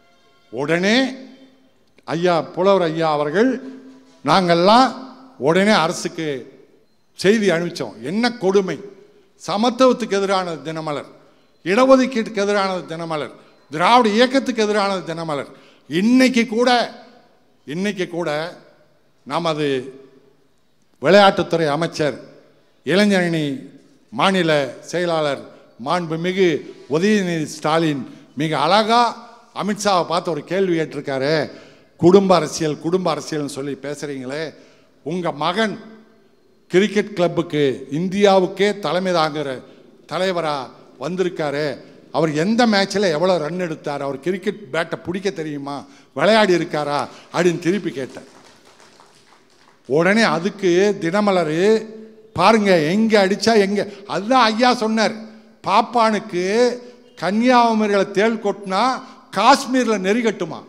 உடனே ஐயா புலவர் ஐயா அவர்கள் நாங்கள்லாம் உடனே அரசுக்கு செய்தி அனுப்பிச்சோம் என்ன கொடுமை சமத்துவத்துக்கு எதிரானது தினமலர் இடஒதுக்கீட்டுக்கு எதிரானது தினமலர் திராவிட இயக்கத்துக்கு எதிரானது தினமலர் இன்னைக்கு கூட இன்னைக்கு கூட நமது விளையாட்டுத்துறை அமைச்சர் இளைஞரணி மாநில செயலாளர் மாண்புமிகு உதயநிதி ஸ்டாலின் மிக அழகா அமித்ஷாவை பார்த்து ஒரு கேள்வி கேட்டிருக்காரு குடும்ப அரசியல் குடும்ப அரசியல்னு சொல்லி பேசுறீங்களே உங்க மகன் கிரிக்கெட் கிளப்புக்கு இந்தியாவுக்கே தலைமை தாங்குற தலைவரா வந்திருக்காரு அவர் எந்த மேட்ச்சில் எவ்வளோ ரன் எடுத்தார் அவர் கிரிக்கெட் பேட்டை பிடிக்க தெரியுமா விளையாடி இருக்காரா அப்படின்னு திருப்பி கேட்டேன் உடனே அதுக்கு தினமலர் பாருங்க எங்க அடிச்சா எங்க அதுதான் ஐயா சொன்னார் பாப்பானுக்கு கன்னியாகுமரியில தேள் கொட்டினா காஷ்மீர்ல நெறி கட்டுமா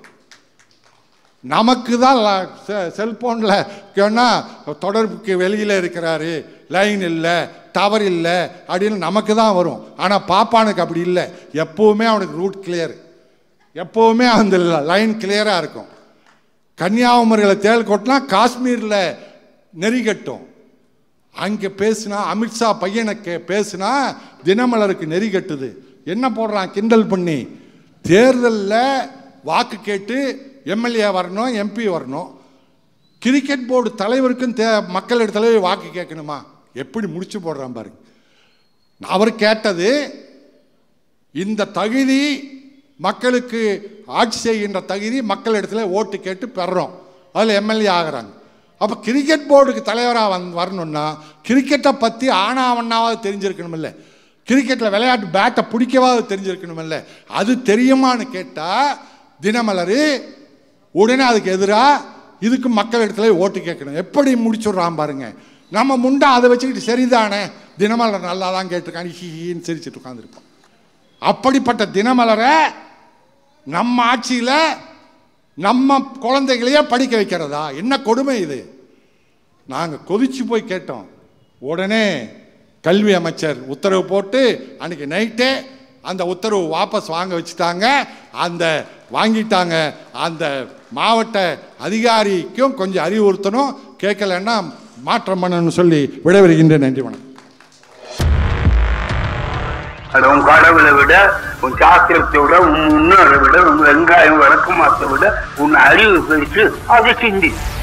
நமக்கு தான் செல்போனில் கேனா தொடர்புக்கு வெளியில் இருக்கிறாரு லைன் இல்லை டவர் இல்லை அப்படின்னு நமக்கு தான் வரும் ஆனால் பாப்பானுக்கு அப்படி இல்லை எப்போவுமே அவனுக்கு ரூட் கிளியர் எப்போவுமே அந்த லைன் கிளியராக இருக்கும் கன்னியாகுமரியில் தேள் கொட்டினா காஷ்மீரில் நெறி கட்டும் அங்கே பேசுனா அமித்ஷா பையனுக்கு பேசுனா தினமலருக்கு நெறி கட்டுது என்ன போடுறான் கிண்டல் பண்ணி தேர்தலில் வாக்கு கேட்டு எம்எல்ஏ வரணும் எம்பி வரணும் கிரிக்கெட் போர்டு தலைவருக்கும் தே மக்கள் இடத்துல வாக்கு கேட்கணுமா எப்படி முடிச்சு போடுறான் பாருங்க அவர் கேட்டது இந்த தகுதி மக்களுக்கு ஆட்சி செய்கின்ற தகுதி மக்கள் இடத்துல ஓட்டு கேட்டு பெறுறோம் அதில் எம்எல்ஏ ஆகிறாங்க அப்போ கிரிக்கெட் போர்டுக்கு தலைவராக வந் வரணும்னா கிரிக்கெட்டை பற்றி ஆனாவண்ணாவது தெரிஞ்சிருக்கணுமில்ல கிரிக்கெட்டில் விளையாட்டு பேட்டை பிடிக்கவாது தெரிஞ்சிருக்கணுமில்ல அது தெரியுமான்னு கேட்டால் தினமலர் உடனே அதுக்கு எதிராக இதுக்கு மக்கள் இடத்துல ஓட்டு கேட்கணும் எப்படி முடிச்சுடுறான் பாருங்க நம்ம முண்டா அதை வச்சுக்கிட்டு சரிதானே தினமலர் நல்லா தான் கேட்டிருக்கான் ஹிஹின்னு சிரிச்சிட்டு உட்காந்துருப்போம் அப்படிப்பட்ட தினமலரை நம்ம ஆட்சியில் நம்ம குழந்தைகளையே படிக்க வைக்கிறதா என்ன கொடுமை இது நாங்கள் கொதிச்சு போய் கேட்டோம் உடனே கல்வி அமைச்சர் உத்தரவு போட்டு அன்னைக்கு நைட்டே அந்த உத்தரவு வாபஸ் வாங்க வச்சுட்டாங்க அந்த வாங்கிட்டாங்க அந்த மாவட்ட அதிகாரிக்கும் கொஞ்சம் அறிவுறுத்தணும் கேட்கலன்னா மாற்றம் பண்ணணும்னு சொல்லி விடைபெறுகின்றேன் நன்றி வணக்கம் அது உன் கடவுளை விட உன் சாஸ்திரத்தை விட உன் முன்னோரை விட உன் வெங்காயம் வழக்கமாத்தை விட உன் அறிவு பெருசு அதை சிந்தி